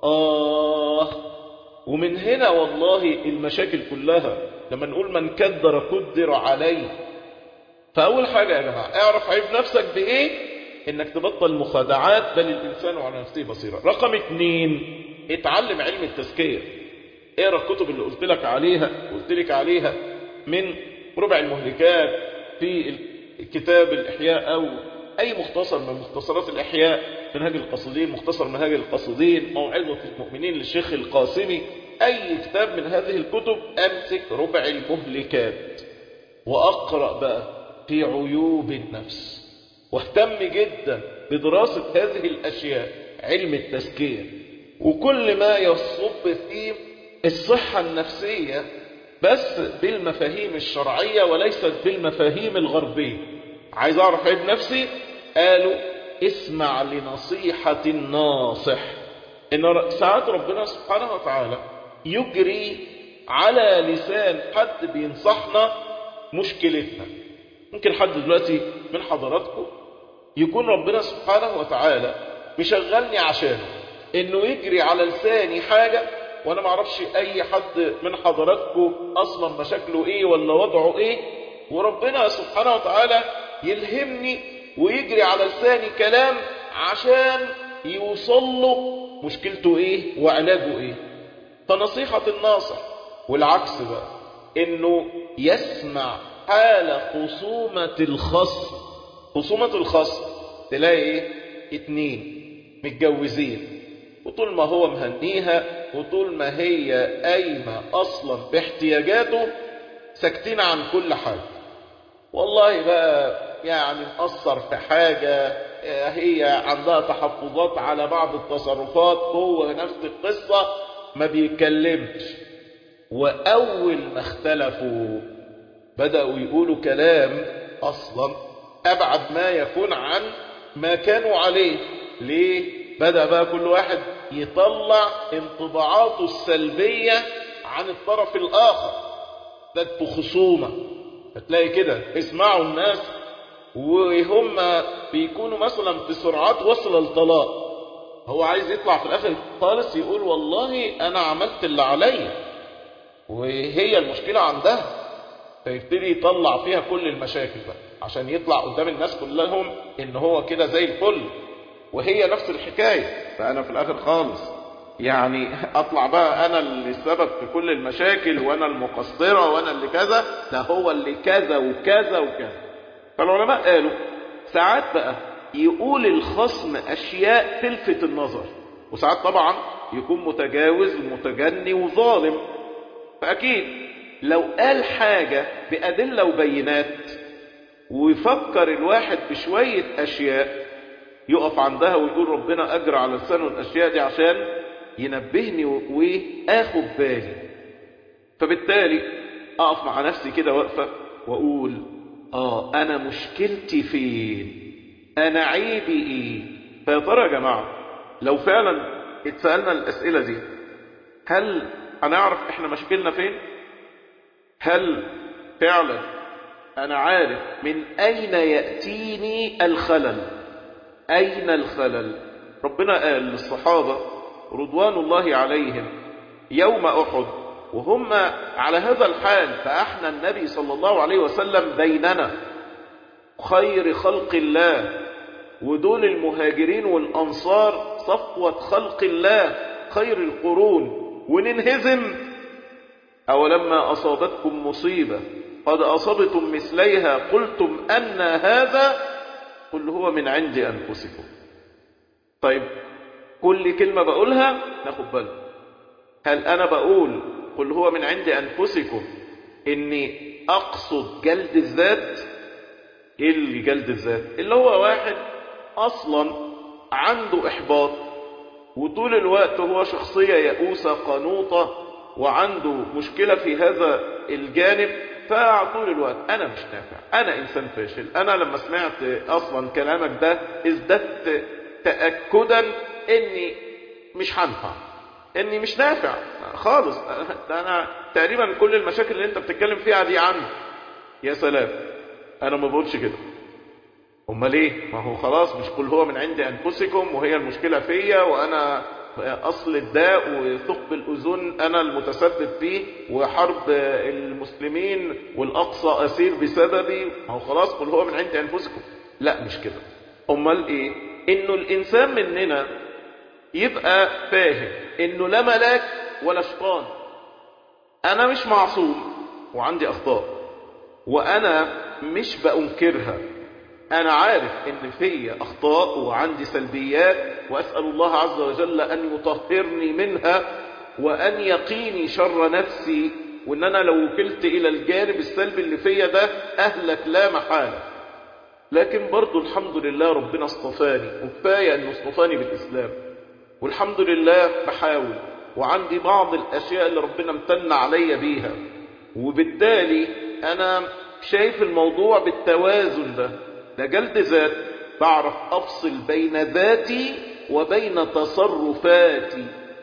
اه ومن هنا والله المشاكل كلها لما نقول من كدر قدر عليه فأول حاجة يا جماعة اعرف عيب نفسك بإيه إنك تبطل مخادعات بل الإنسان على نفسه بصيرة رقم اتنين اتعلم علم التزكية اقرا الكتب اللي قلت لك عليها قلت لك عليها من ربع المهلكات في كتاب الإحياء أو أي مختصر من مختصرات الإحياء منهاج القصدين مختصر منهاج القصدين موعظة المؤمنين للشيخ القاسمي أي كتاب من هذه الكتب أمسك ربع المهلكات وأقرأ بقى في عيوب النفس واهتم جدا بدراسة هذه الأشياء علم التزكية وكل ما يصب فيه الصحة النفسية بس بالمفاهيم الشرعية وليست بالمفاهيم الغربية عايز أعرف عيب نفسي قالوا اسمع لنصيحة الناصح إن ساعات ربنا سبحانه وتعالى يجري على لسان حد بينصحنا مشكلتنا ممكن حد دلوقتي من حضراتكم يكون ربنا سبحانه وتعالى مشغلني عشانه انه يجري على لساني حاجة وانا معرفش اي حد من حضراتكم اصلا مشاكله ايه ولا وضعه ايه وربنا سبحانه وتعالى يلهمني ويجري على لساني كلام عشان يوصل له مشكلته ايه وعلاجه ايه فنصيحة الناصح والعكس بقى انه يسمع حال خصومة الخصم خصومة الخصم تلاقي ايه اتنين متجوزين وطول ما هو مهنيها وطول ما هي قايمة اصلا باحتياجاته ساكتين عن كل حاجة والله بقى يعني مقصر في حاجة هي عندها تحفظات على بعض التصرفات هو نفس القصة ما بيتكلمش وأول ما اختلفوا بدأوا يقولوا كلام أصلا أبعد ما يكون عن ما كانوا عليه ليه؟ بدأ بقى كل واحد يطلع انطباعاته السلبية عن الطرف الآخر ده خصومة هتلاقي كده اسمعوا الناس وهم بيكونوا مثلا في سرعات وصل الطلاق هو عايز يطلع في الاخر خالص يقول والله انا عملت اللي عليا وهي المشكلة عندها فيبتدي يطلع فيها كل المشاكل بقى عشان يطلع قدام الناس كلهم ان هو كده زي الفل وهي نفس الحكاية فانا في الاخر خالص يعني اطلع بقى انا اللي السبب في كل المشاكل وانا المقصرة وانا اللي كذا ده هو اللي كذا وكذا وكذا فالعلماء قالوا ساعات بقى يقول الخصم اشياء تلفت النظر وساعات طبعا يكون متجاوز ومتجني وظالم فاكيد لو قال حاجة بأدلة وبينات ويفكر الواحد بشوية أشياء يقف عندها ويقول ربنا أجرى على لسانه الأشياء دي عشان ينبهني وآخد بالي فبالتالي أقف مع نفسي كده وقفة وأقول آه أنا مشكلتي فين أنا عيبي إيه فيا ترى يا جماعة لو فعلا اتسألنا الأسئلة دي هل هنعرف إحنا مشكلنا فين هل فعلا أنا عارف من أين يأتيني الخلل أين الخلل ربنا قال للصحابة رضوان الله عليهم يوم أحد وهم على هذا الحال فأحنا النبي صلى الله عليه وسلم بيننا خير خلق الله ودول المهاجرين والأنصار صفوة خلق الله خير القرون وننهزم أولما أصابتكم مصيبة قد أصبتم مثليها قلتم أن هذا قل هو من عند أنفسكم طيب كل كلمة بقولها ناخد بالك هل أنا بقول قل هو من عند أنفسكم إني أقصد جلد الذات إيه اللي جلد الذات اللي هو واحد أصلا عنده إحباط وطول الوقت هو شخصية يئوسة قنوطة وعنده مشكلة في هذا الجانب فطول الوقت أنا مش نافع أنا إنسان فاشل أنا لما سمعت أصلا كلامك ده ازددت تأكدا إني مش هنفع إني مش نافع خالص ده أنا تقريبا كل المشاكل اللي أنت بتتكلم فيها دي عني يا سلام أنا ما بقولش كده امال ايه ما هو خلاص مش قل هو من عند انفسكم وهي المشكله فيا وانا اصل الداء وثقب الاذن انا المتسبب فيه وحرب المسلمين والاقصى اسير بسببي ما هو خلاص قل هو من عند انفسكم لا مش كده امال ايه انه الانسان مننا يبقى فاهم انه لا ملاك ولا شيطان انا مش معصوم وعندي اخطاء وانا مش بانكرها أنا عارف إن في أخطاء وعندي سلبيات وأسأل الله عز وجل أن يطهرني منها وأن يقيني شر نفسي وإن أنا لو وكلت إلى الجانب السلبي اللي فيا ده أهلك لا محالة لكن برضو الحمد لله ربنا اصطفاني وكفاية أنه اصطفاني بالإسلام والحمد لله بحاول وعندي بعض الأشياء اللي ربنا امتن عليا بيها وبالتالي أنا شايف الموضوع بالتوازن ده ده جلد ذات بعرف أفصل بين ذاتي وبين تصرفاتي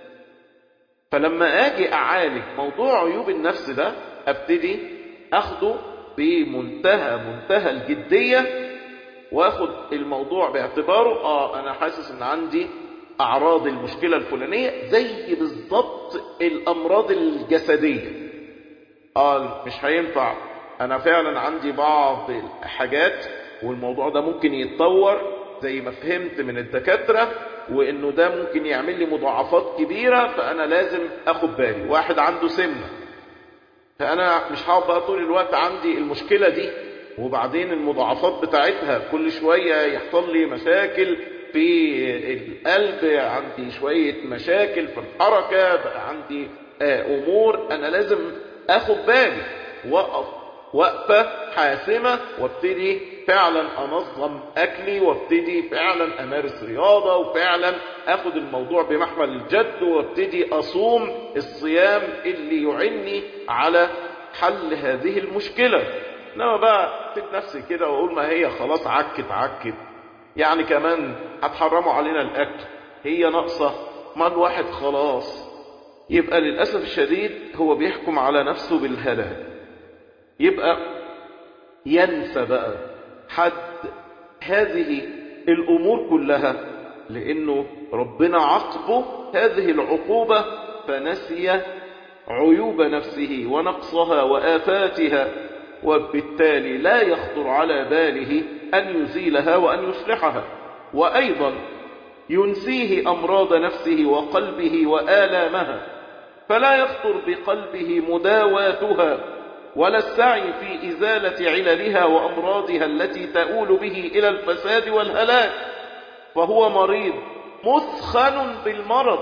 فلما أجي أعالج موضوع عيوب النفس ده أبتدي أخده بمنتهى منتهى الجدية وأخد الموضوع باعتباره آه أنا حاسس إن عندي أعراض المشكلة الفلانية زي بالضبط الأمراض الجسدية آه مش هينفع أنا فعلا عندي بعض الحاجات والموضوع ده ممكن يتطور زي ما فهمت من الدكاترة وانه ده ممكن يعمل لي مضاعفات كبيرة فانا لازم اخد بالي واحد عنده سمنة فانا مش هقعد بقى طول الوقت عندي المشكلة دي وبعدين المضاعفات بتاعتها كل شوية يحصل لي مشاكل في القلب عندي شوية مشاكل في الحركة بقى عندي امور انا لازم اخد بالي واقف وقفة حاسمة وابتدي فعلا انظم اكلي وابتدي فعلا امارس رياضة وفعلا اخد الموضوع بمحمل الجد وابتدي اصوم الصيام اللي يعني على حل هذه المشكلة انما بقى اكتب نفسي كده واقول ما هي خلاص عكت عكت يعني كمان هتحرموا علينا الاكل هي ناقصة ما الواحد خلاص يبقى للأسف الشديد هو بيحكم على نفسه بالهلاك يبقى ينسى بقى حد هذه الأمور كلها لأنه ربنا عقبه هذه العقوبة فنسي عيوب نفسه ونقصها وآفاتها وبالتالي لا يخطر على باله أن يزيلها وأن يصلحها وأيضا ينسيه أمراض نفسه وقلبه وآلامها فلا يخطر بقلبه مداواتها ولا السعي في إزالة عللها وأمراضها التي تؤول به إلى الفساد والهلاك فهو مريض مثخن بالمرض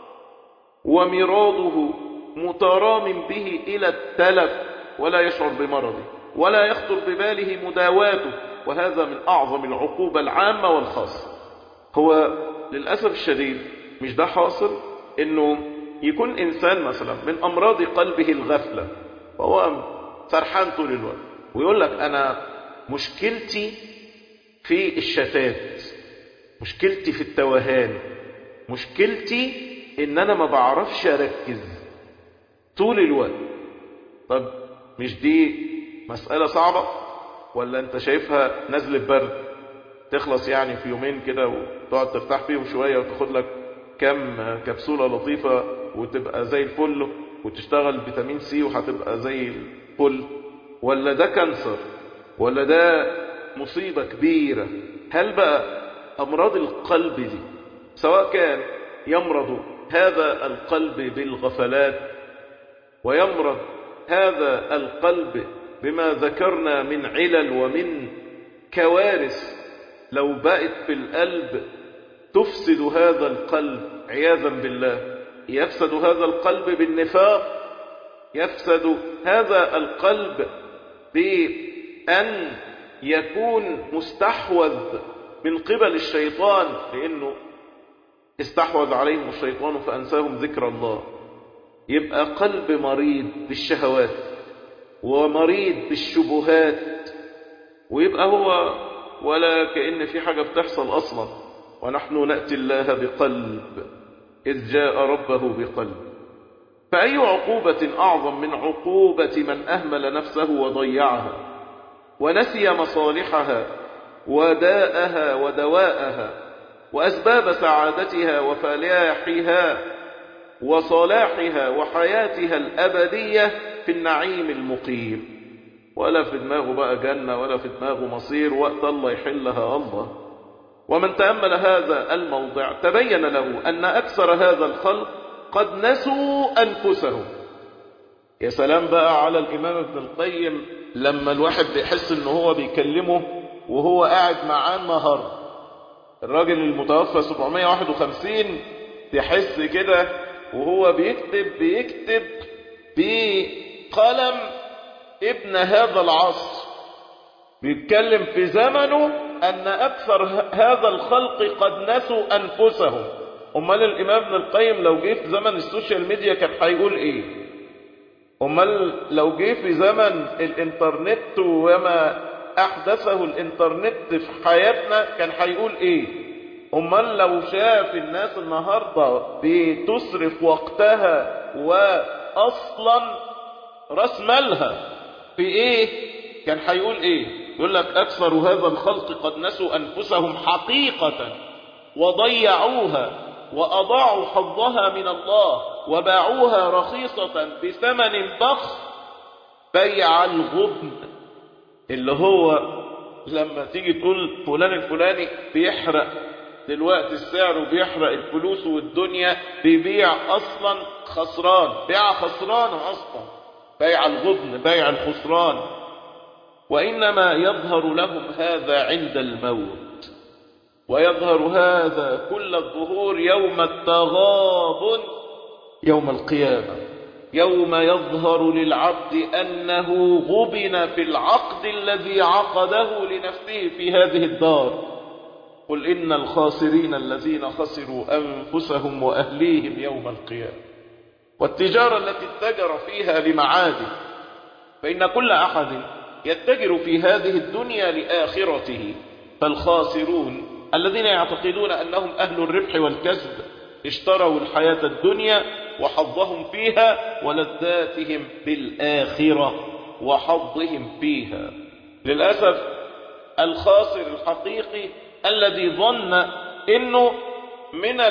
ومراضه مترام به إلى التلف ولا يشعر بمرضه ولا يخطر بباله مداواته وهذا من أعظم العقوبة العامة والخاصة هو للأسف الشديد مش ده حاصل إنه يكون إنسان مثلا من أمراض قلبه الغفلة فهو سرحان طول الوقت ويقول لك أنا مشكلتي في الشتات مشكلتي في التوهان مشكلتي إن أنا ما بعرفش أركز طول الوقت طب مش دي مسألة صعبة ولا أنت شايفها نزلة برد تخلص يعني في يومين كده وتقعد ترتاح فيهم شوية وتاخد لك كم كبسولة لطيفة وتبقى زي الفل وتشتغل فيتامين سي وهتبقى زي الفل ولا ده كانسر ولا ده مصيبة كبيرة هل بقى أمراض القلب دي سواء كان يمرض هذا القلب بالغفلات ويمرض هذا القلب بما ذكرنا من علل ومن كوارث لو بقت في القلب تفسد هذا القلب عياذا بالله يفسد هذا القلب بالنفاق يفسد هذا القلب بأن يكون مستحوذ من قبل الشيطان لأنه استحوذ عليهم الشيطان فأنساهم ذكر الله يبقى قلب مريض بالشهوات ومريض بالشبهات ويبقى هو ولا كأن في حاجة بتحصل أصلا ونحن نأتي الله بقلب إذ جاء ربه بقلب فأي عقوبة أعظم من عقوبة من أهمل نفسه وضيعها ونسي مصالحها وداءها ودواءها وأسباب سعادتها وفلاحها وصلاحها وحياتها الأبدية في النعيم المقيم ولا في دماغه بقى جنة ولا في دماغه مصير وقت الله يحلها الله ومن تأمل هذا الموضع تبين له أن أكثر هذا الخلق قد نسوا أنفسهم يا سلام بقى على الإمام ابن القيم لما الواحد بيحس ان هو بيكلمه وهو قاعد معاه النهار الراجل المتوفى 751 تحس كده وهو بيكتب بيكتب بقلم ابن هذا العصر بيتكلم في زمنه أن أكثر هذا الخلق قد نسوا أنفسهم أمال الإمام ابن القيم لو جه في زمن السوشيال ميديا كان هيقول إيه أمال لو جه في زمن الإنترنت وما أحدثه الإنترنت في حياتنا كان هيقول إيه أمال لو شاف الناس النهاردة بتصرف وقتها وأصلا رأس مالها في إيه كان هيقول إيه يقول لك أكثر هذا الخلق قد نسوا أنفسهم حقيقة وضيعوها وأضاعوا حظها من الله وباعوها رخيصة بثمن بخس بيع الغبن اللي هو لما تيجي تقول فلان الفلاني بيحرق دلوقتي السعر وبيحرق الفلوس والدنيا بيبيع أصلا خسران بيع خسران أصلا بيع الغبن بيع الخسران وإنما يظهر لهم هذا عند الموت ويظهر هذا كل الظهور يوم التغابن يوم القيامة يوم يظهر للعبد أنه غبن في العقد الذي عقده لنفسه في هذه الدار قل إن الخاسرين الذين خسروا أنفسهم وأهليهم يوم القيامة والتجارة التي اتجر فيها لمعاده فإن كل أحد يتجر في هذه الدنيا لآخرته فالخاسرون الذين يعتقدون أنهم أهل الربح والكسب اشتروا الحياة الدنيا وحظهم فيها ولذاتهم بالآخرة وحظهم فيها للأسف الخاسر الحقيقي الذي ظن انه من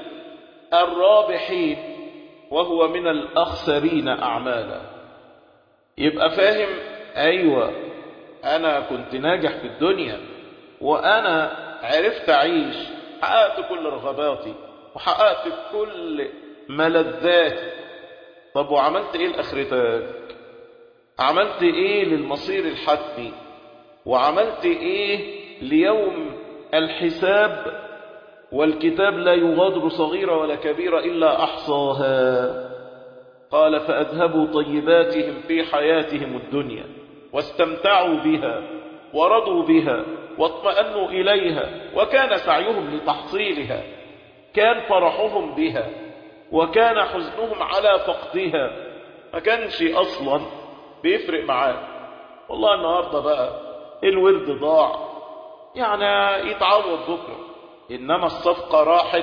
الرابحين وهو من الأخسرين أعمالا يبقى فاهم أيوة أنا كنت ناجح في الدنيا وأنا عرفت أعيش حققت كل رغباتي وحققت كل ملذاتي طب وعملت ايه لاخرتك عملت ايه للمصير الحتمي وعملت ايه ليوم الحساب والكتاب لا يغادر صغيرة ولا كبيرة إلا أحصاها قال فأذهبوا طيباتهم في حياتهم الدنيا واستمتعوا بها ورضوا بها واطمأنوا إليها وكان سعيهم لتحصيلها كان فرحهم بها وكان حزنهم على فقدها ما كانش أصلا بيفرق معاه والله النهاردة بقى الورد ضاع يعني يتعوض بكرة إنما الصفقة راحت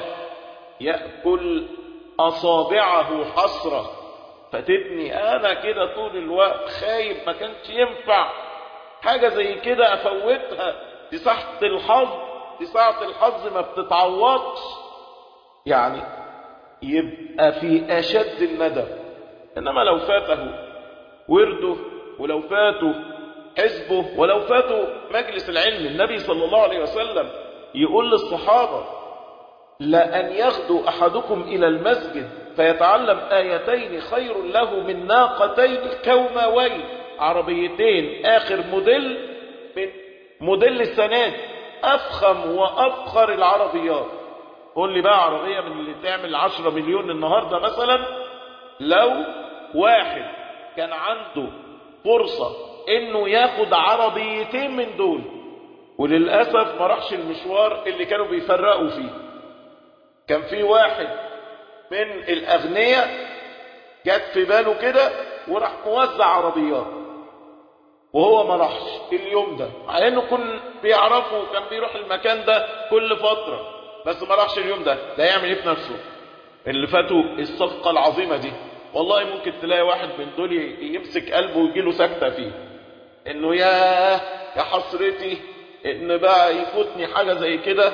يأكل أصابعه حسرة فتبني أنا كده طول الوقت خايب ما كانش ينفع حاجة زي كده أفوتها دي ساعة الحظ دي ساعة الحظ ما بتتعوضش يعني يبقى في أشد الندم إنما لو فاته ورده ولو فاته حزبه ولو فاته مجلس العلم النبي صلى الله عليه وسلم يقول للصحابة لأن يغدو أحدكم إلى المسجد فيتعلم آيتين خير له من ناقتين كوماوين عربيتين آخر موديل من موديل السنة دي أفخم وأفخر العربيات قول لي بقى عربية من اللي تعمل عشرة مليون النهاردة مثلا لو واحد كان عنده فرصة انه ياخد عربيتين من دول وللأسف ما راحش المشوار اللي كانوا بيفرقوا فيه كان في واحد من الأغنياء جت في باله كده وراح موزع عربيات وهو ما راحش اليوم ده على انه كن بيعرفه وكان بيروح المكان ده كل فترة بس ما راحش اليوم ده ده يعمل ايه في نفسه اللي فاتوا الصفقة العظيمة دي والله ممكن تلاقي واحد من دول يمسك قلبه ويجيله سكتة فيه انه يا يا حسرتي ان بقى يفوتني حاجة زي كده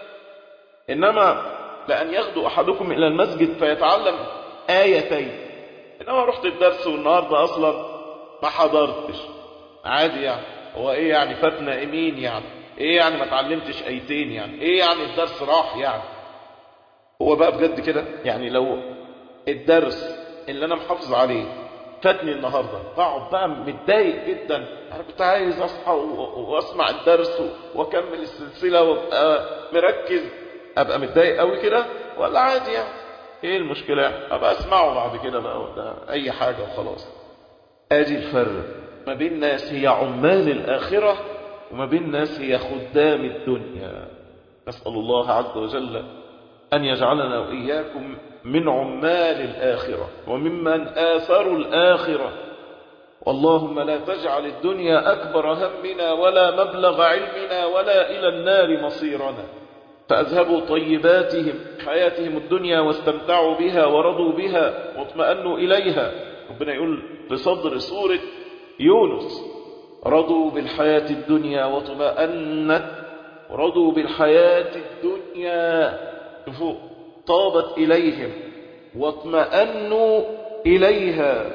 انما لأن يغدو أحدكم إلى المسجد فيتعلم آيتين إنما رحت الدرس والنهاردة أصلا ما حضرتش عادي يعني هو إيه يعني فاتنا إمين يعني إيه يعني ما تعلمتش آيتين يعني إيه يعني الدرس راح يعني هو بقى بجد كده يعني لو الدرس اللي أنا محافظ عليه فاتني النهاردة بقعد بقى متضايق جدا أنا كنت عايز أصحى وأسمع الدرس وأكمل السلسلة وأبقى مركز ابقى متضايق قوي كده ولا عادي يعني ايه المشكلة ابقى اسمعه بعد كده بقى ولا اي حاجة وخلاص ادي الفرق ما بين ناس هي عمال الاخرة وما بين ناس هي خدام الدنيا نسأل الله عز وجل ان يجعلنا واياكم من عمال الاخرة وممن اثروا الاخرة اللهم لا تجعل الدنيا اكبر همنا ولا مبلغ علمنا ولا الى النار مصيرنا فأذهبوا طيباتهم حياتهم الدنيا واستمتعوا بها ورضوا بها واطمأنوا إليها ربنا يقول في صدر سورة يونس رضوا بالحياة الدنيا واطمأنت رضوا بالحياة الدنيا شوفوا طابت إليهم واطمأنوا إليها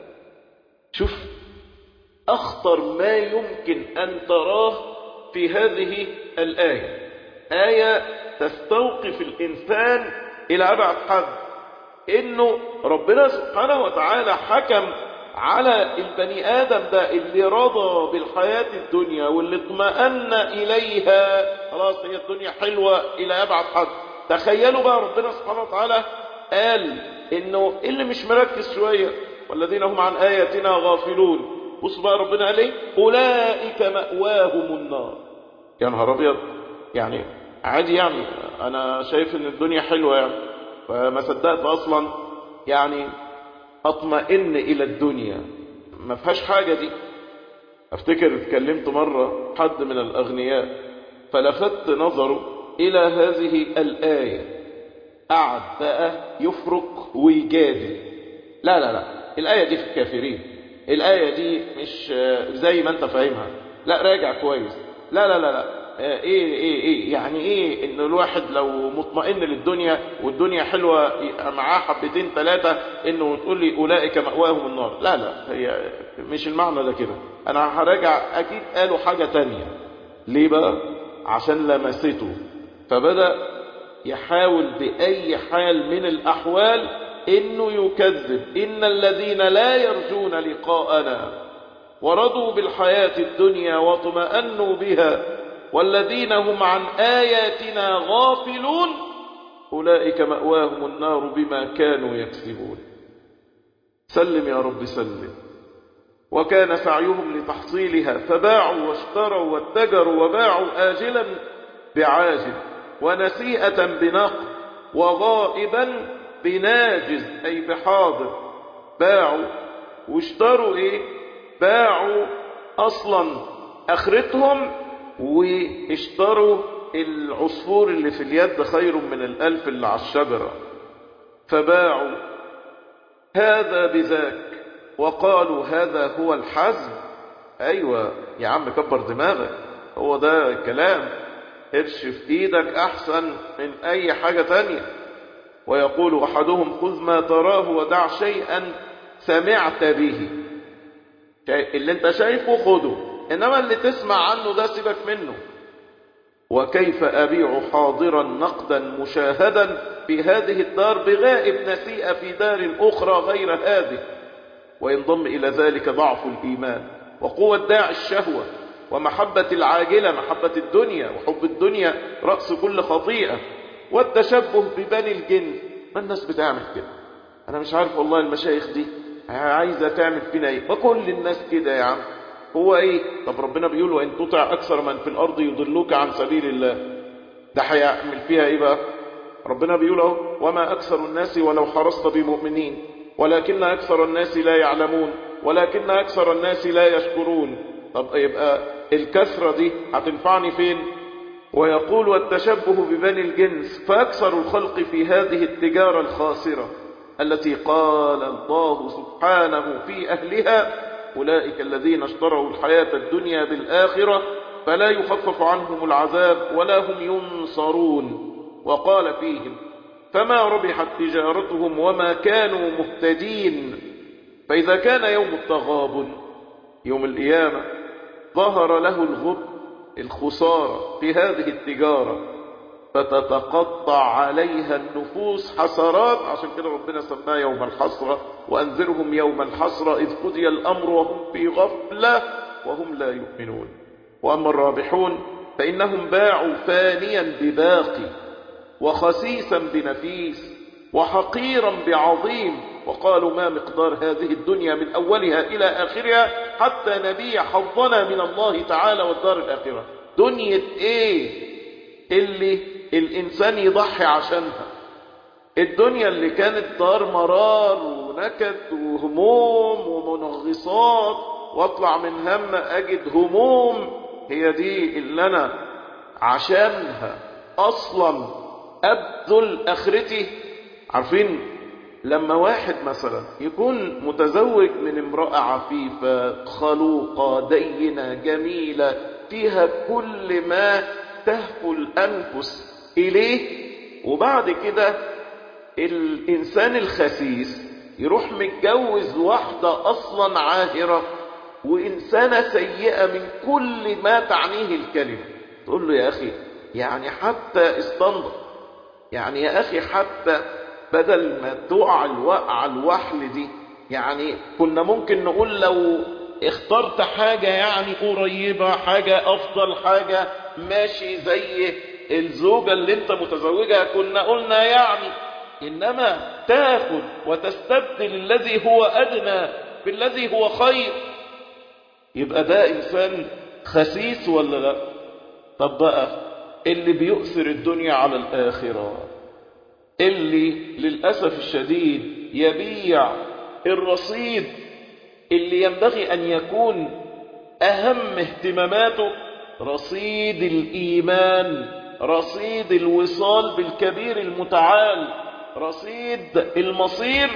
شوف أخطر ما يمكن أن تراه في هذه الآية آية تستوقف الإنسان إلى أبعد حد إنه ربنا سبحانه وتعالى حكم على البني آدم ده اللي رضى بالحياة الدنيا واللي اطمأن إليها خلاص هي الدنيا حلوة إلى أبعد حد تخيلوا بقى ربنا سبحانه وتعالى قال إنه اللي مش مركز شوية والذين هم عن آياتنا غافلون بصوا بقى ربنا قال إيه أولئك مأواهم النار يا نهار أبيض يعني عادي يعني انا شايف ان الدنيا حلوة يعني فما صدقت اصلا يعني اطمئن الى الدنيا ما فيهاش حاجة دي افتكر اتكلمت مرة حد من الاغنياء فلفت نظره الى هذه الاية قعد بقى يفرق ويجادل لا لا لا الاية دي في الكافرين الاية دي مش زي ما انت فاهمها لا راجع كويس لا لا لا لا ايه ايه ايه يعني ايه ان الواحد لو مطمئن للدنيا والدنيا حلوة معاه حبتين ثلاثة انه تقول لي اولئك مأواهم النار لا لا هي مش المعنى ده كده انا هراجع اكيد قالوا حاجة تانية ليه بقى عشان لمسته فبدأ يحاول بأي حال من الأحوال إنه يكذب إن الذين لا يرجون لقاءنا ورضوا بالحياة الدنيا واطمأنوا بها والذين هم عن آياتنا غافلون أولئك مأواهم النار بما كانوا يكسبون سلم يا رب سلم وكان سعيهم لتحصيلها فباعوا واشتروا واتجروا وباعوا آجلا بعاجل ونسيئة بنقد وغائبا بناجز أي بحاضر باعوا واشتروا ايه باعوا اصلا اخرتهم واشتروا العصفور اللي في اليد خير من الالف اللي على الشجرة فباعوا هذا بذاك وقالوا هذا هو الحزم ايوه يا عم كبر دماغك هو ده الكلام قرش في ايدك احسن من اي حاجة تانية ويقول احدهم خذ ما تراه ودع شيئا سمعت به اللي انت شايفه خده انما اللي تسمع عنه ده سيبك منه وكيف ابيع حاضرا نقدا مشاهدا في هذه الدار بغائب نسيء في دار اخرى غير هذه وينضم الى ذلك ضعف الايمان وقوة داعي الشهوة ومحبة العاجلة محبة الدنيا وحب الدنيا رأس كل خطيئة والتشبه ببني الجن ما الناس بتعمل كده انا مش عارف والله المشايخ دي عايزة تعمل فينا ايه وكل الناس كده يا عم هو ايه طب ربنا بيقول وان تطع اكثر من في الارض يضلوك عن سبيل الله ده هيعمل فيها ايه بقى ربنا بيقول اهو وما اكثر الناس ولو حرصت بمؤمنين ولكن اكثر الناس لا يعلمون ولكن اكثر الناس لا يشكرون طب يبقى الكثرة دي هتنفعني فين ويقول والتشبه ببني الجنس فأكثر الخلق في هذه التجارة الخاسرة التي قال الله سبحانه في أهلها أولئك الذين اشتروا الحياة الدنيا بالآخرة فلا يخفف عنهم العذاب ولا هم ينصرون وقال فيهم فما ربحت تجارتهم وما كانوا مهتدين فإذا كان يوم التغابن يوم القيامة ظهر له الغب الخسارة في هذه التجارة فتتقطع عليها النفوس حسرات عشان كده ربنا سماه يوم الحسرة وأنذرهم يوم الحسرة إذ قضي الأمر وهم في غفلة وهم لا يؤمنون وأما الرابحون فإنهم باعوا فانيا بباقي وخسيسا بنفيس وحقيرا بعظيم وقالوا ما مقدار هذه الدنيا من أولها إلى آخرها حتى نبيع حظنا من الله تعالى والدار الآخرة دنيا إيه اللي الإنسان يضحي عشانها الدنيا اللي كانت دار مرار ونكد وهموم ومنغصات واطلع من هم أجد هموم هي دي اللي أنا عشانها أصلا أبذل آخرتي عارفين لما واحد مثلا يكون متزوج من امرأة عفيفة خلوقة دينة جميلة فيها كل ما تهفو الأنفس إليه وبعد كده الإنسان الخسيس يروح متجوز واحدة أصلا عاهرة وإنسانة سيئة من كل ما تعنيه الكلمة تقول له يا أخي يعني حتى استنضف يعني يا أخي حتى بدل ما تقع الوقعة الوحل دي يعني كنا ممكن نقول لو اخترت حاجة يعني قريبة حاجة أفضل حاجة ماشي زي الزوجة اللي انت متزوجها كنا قلنا يعني إنما تاخد وتستبدل الذي هو أدنى بالذي هو خير يبقى ده إنسان خسيس ولا لا طب بقى اللي بيؤثر الدنيا على الآخرة اللي للأسف الشديد يبيع الرصيد اللي ينبغي أن يكون أهم اهتماماته رصيد الإيمان رصيد الوصال بالكبير المتعال رصيد المصير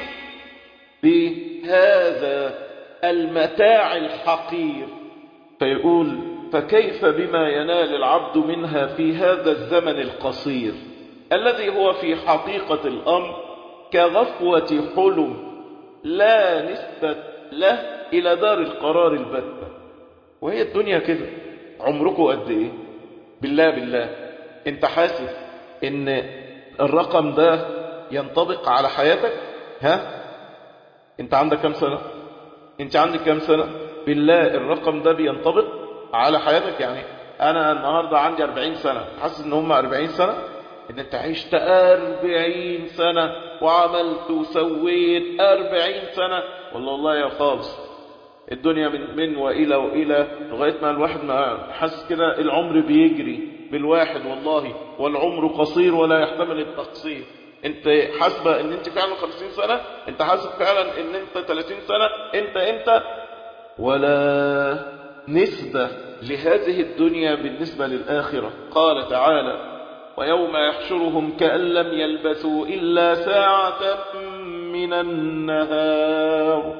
بهذا المتاع الحقير فيقول فكيف بما ينال العبد منها في هذا الزمن القصير الذي هو في حقيقة الأمر كغفوة حلم لا نسبة له إلى دار القرار البتة وهي الدنيا كده عمركم قد إيه بالله بالله انت حاسس ان الرقم ده ينطبق على حياتك ها انت عندك كم سنة انت عندك كم سنة بالله الرقم ده بينطبق على حياتك يعني انا النهاردة عندي 40 سنة حاسس ان هم 40 سنة ان انت عشت 40 سنة وعملت وسويت 40 سنة والله والله يا خالص الدنيا من من والى والى لغايه ما الواحد ما حس كده العمر بيجري بالواحد والله والعمر قصير ولا يحتمل التقصير انت حاسبه ان انت فعلا 50 سنه انت حاسب فعلا ان انت 30 سنه انت انت ولا نسبه لهذه الدنيا بالنسبه للاخره قال تعالى ويوم يحشرهم كأن لم يلبثوا إلا ساعة من النهار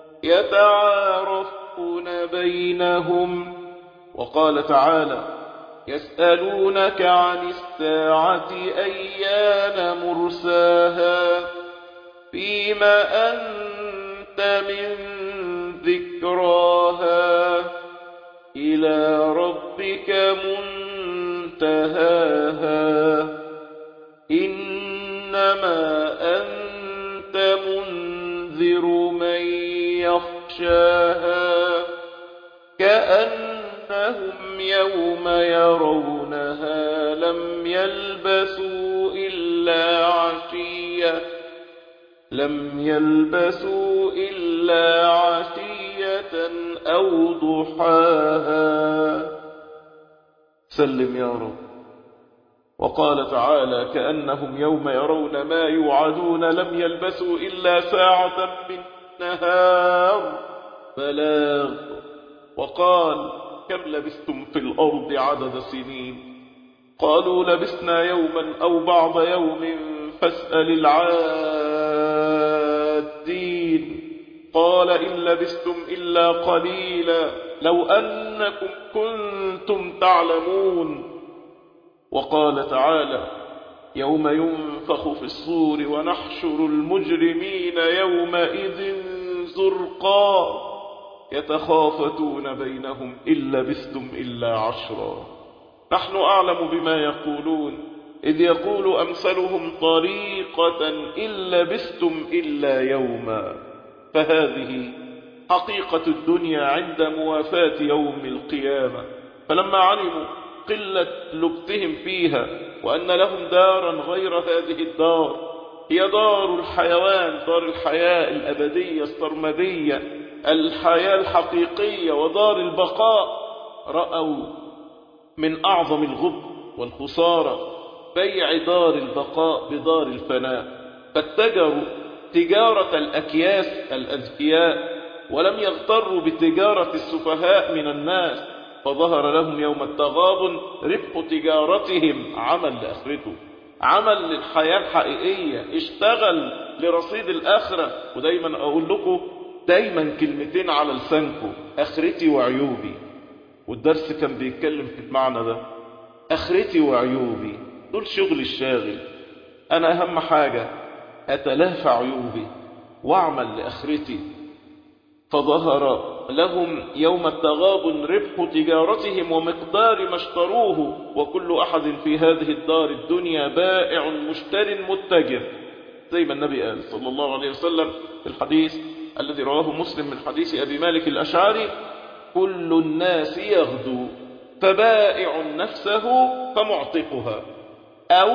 يتعارفون بينهم وقال تعالى يسألونك عن الساعة أيان مرساها فيما أنت من ذكراها إلى ربك منتهاها إنما أنت منذر من يخشاها كأنهم يوم يرونها لم يلبسوا إلا عشية لم يلبسوا إلا عشية أو ضحاها سلم يا رب وقال تعالى كأنهم يوم يرون ما يوعدون لم يلبسوا إلا ساعة من نهار بلاغ وقال كم لبثتم في الأرض عدد سنين قالوا لبثنا يوما أو بعض يوم فاسأل العادين قال إن لبثتم إلا قليلا لو أنكم كنتم تعلمون وقال تعالى يوم ينفخ في الصور ونحشر المجرمين يومئذ زرقا يتخافتون بينهم إن لبثتم إلا عشرا نحن أعلم بما يقولون إذ يقول أمثلهم طريقة إن لبثتم إلا يوما فهذه حقيقة الدنيا عند موافاة يوم القيامة فلما علموا قلة لبثهم فيها وأن لهم دارا غير هذه الدار هي دار الحيوان دار الحياة الأبدية السرمدية الحياة الحقيقية ودار البقاء رأوا من أعظم الغب والخسارة بيع دار البقاء بدار الفناء فاتجروا تجارة الأكياس الأذكياء ولم يغتروا بتجارة السفهاء من الناس فظهر لهم يوم التغابن ربح تجارتهم عمل لآخرته عمل للحياة الحقيقية اشتغل لرصيد الآخرة ودايما أقول لكم دايما كلمتين على لسانكم آخرتي وعيوبي والدرس كان بيتكلم في المعنى ده آخرتي وعيوبي دول شغل الشاغل أنا أهم حاجة أتلافى عيوبي وأعمل لآخرتي فظهر لهم يوم التغابن ربح تجارتهم ومقدار ما اشتروه وكل أحد في هذه الدار الدنيا بائع مشتر متجر زي ما النبي قال صلى الله عليه وسلم في الحديث الذي رواه مسلم من حديث أبي مالك الأشعري كل الناس يغدو فبائع نفسه فمعتقها أو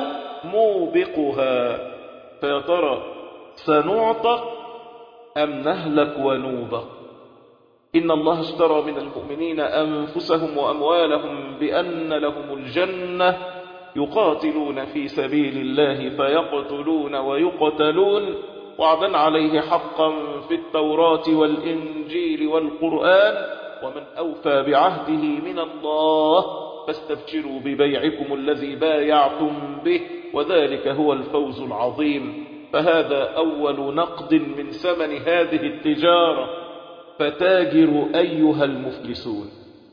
موبقها فيا ترى سنعتق أم نهلك ونوبق إن الله اشترى من المؤمنين أنفسهم وأموالهم بأن لهم الجنة يقاتلون في سبيل الله فيقتلون ويقتلون وعدا عليه حقا في التوراة والإنجيل والقرآن ومن أوفى بعهده من الله فاستبشروا ببيعكم الذي بايعتم به وذلك هو الفوز العظيم فهذا أول نقد من ثمن هذه التجارة فتاجروا أيها المفلسون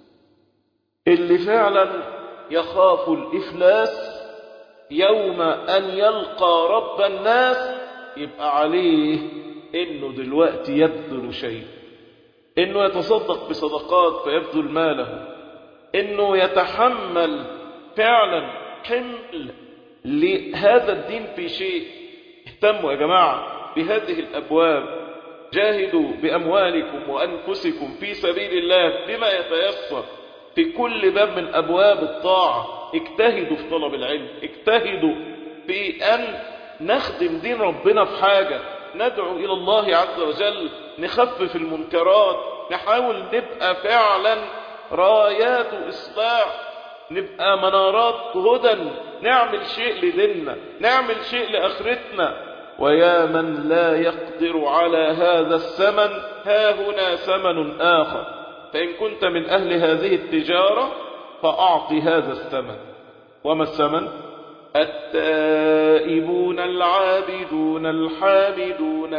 اللي فعلا يخاف الإفلاس يوم أن يلقى رب الناس يبقى عليه إنه دلوقتي يبذل شيء إنه يتصدق بصدقات فيبذل ماله إنه يتحمل فعلا حمل لهذا الدين في شيء اهتموا يا جماعة بهذه الأبواب جاهدوا بأموالكم وأنفسكم في سبيل الله بما يتيسر في كل باب من أبواب الطاعة اجتهدوا في طلب العلم اجتهدوا في أن نخدم دين ربنا في حاجة ندعو إلى الله عز وجل نخفف المنكرات نحاول نبقى فعلا رايات إصلاح نبقى منارات هدى نعمل شيء لديننا نعمل شيء لآخرتنا ويا من لا يقدر على هذا الثمن ها هنا ثمن آخر فإن كنت من أهل هذه التجارة فأعط هذا الثمن وما الثمن التائبون العابدون الحامدون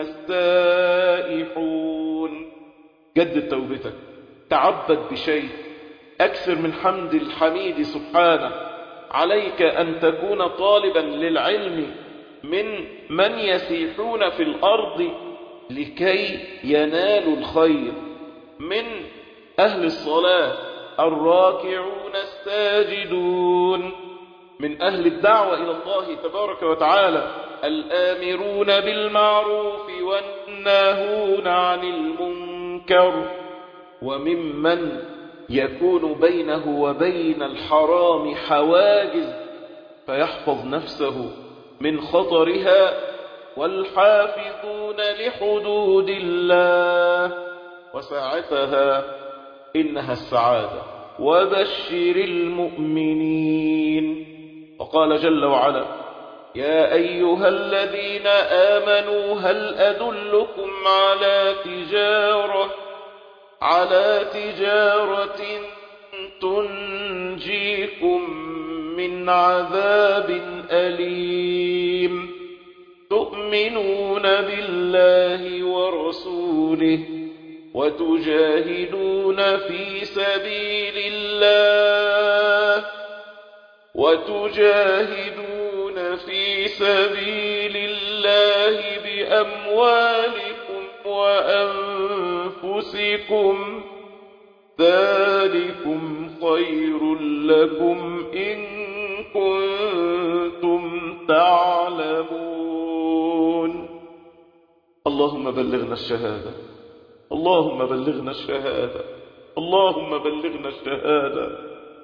السائحون جدد توبتك تعبد بشيء أكثر من حمد الحميد سبحانه عليك أن تكون طالبا للعلم من من يسيحون في الأرض لكي ينالوا الخير من أهل الصلاة الراكعون الساجدون من أهل الدعوة إلى الله تبارك وتعالى الآمرون بالمعروف والناهون عن المنكر وممن يكون بينه وبين الحرام حواجز فيحفظ نفسه من خطرها والحافظون لحدود الله وساعتها إنها السعادة وبشر المؤمنين وقال جل وعلا يا أيها الذين آمنوا هل أدلكم على تجارة على تجارة تنجيكم من عذاب أليم تؤمنون بالله ورسوله وتجاهدون في سبيل الله وتجاهدون في سبيل الله بأموالكم وأنفسكم ذلكم خير لكم إن كنتم تعلمون اللهم بلغنا الشهادة اللهم بلغنا الشهادة اللهم بلغنا الشهادة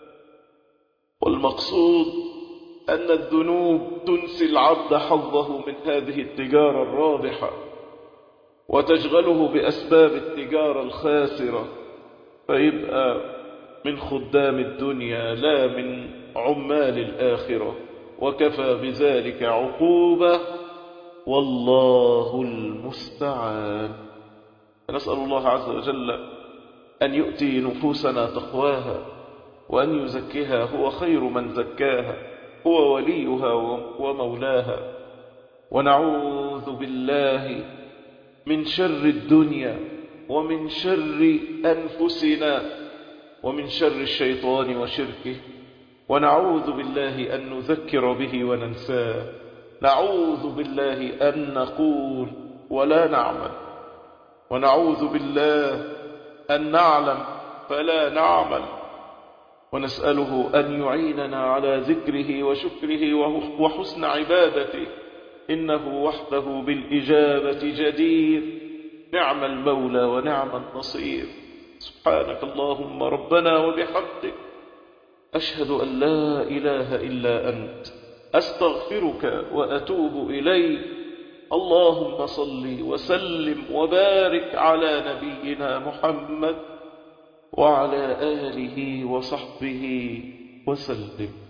والمقصود أن الذنوب تنسي العبد حظه من هذه التجارة الرابحة وتشغله بأسباب التجارة الخاسرة فيبقى من خدام الدنيا لا من عمال الآخرة وكفى بذلك عقوبة والله المستعان نسأل الله عز وجل أن يؤتي نفوسنا تقواها وأن يزكها هو خير من زكاها هو وليها ومولاها ونعوذ بالله من شر الدنيا ومن شر أنفسنا ومن شر الشيطان وشركه ونعوذ بالله أن نذكر به وننساه نعوذ بالله أن نقول ولا نعمل ونعوذ بالله أن نعلم فلا نعمل ونسأله أن يعيننا على ذكره وشكره وحسن عبادته إنه وحده بالإجابة جدير نعم المولى ونعم النصير سبحانك اللهم ربنا وبحمدك أشهد أن لا إله إلا أنت أستغفرك وأتوب إليك اللهم صل وسلم وبارك على نبينا محمد وعلى آله وصحبه وسلم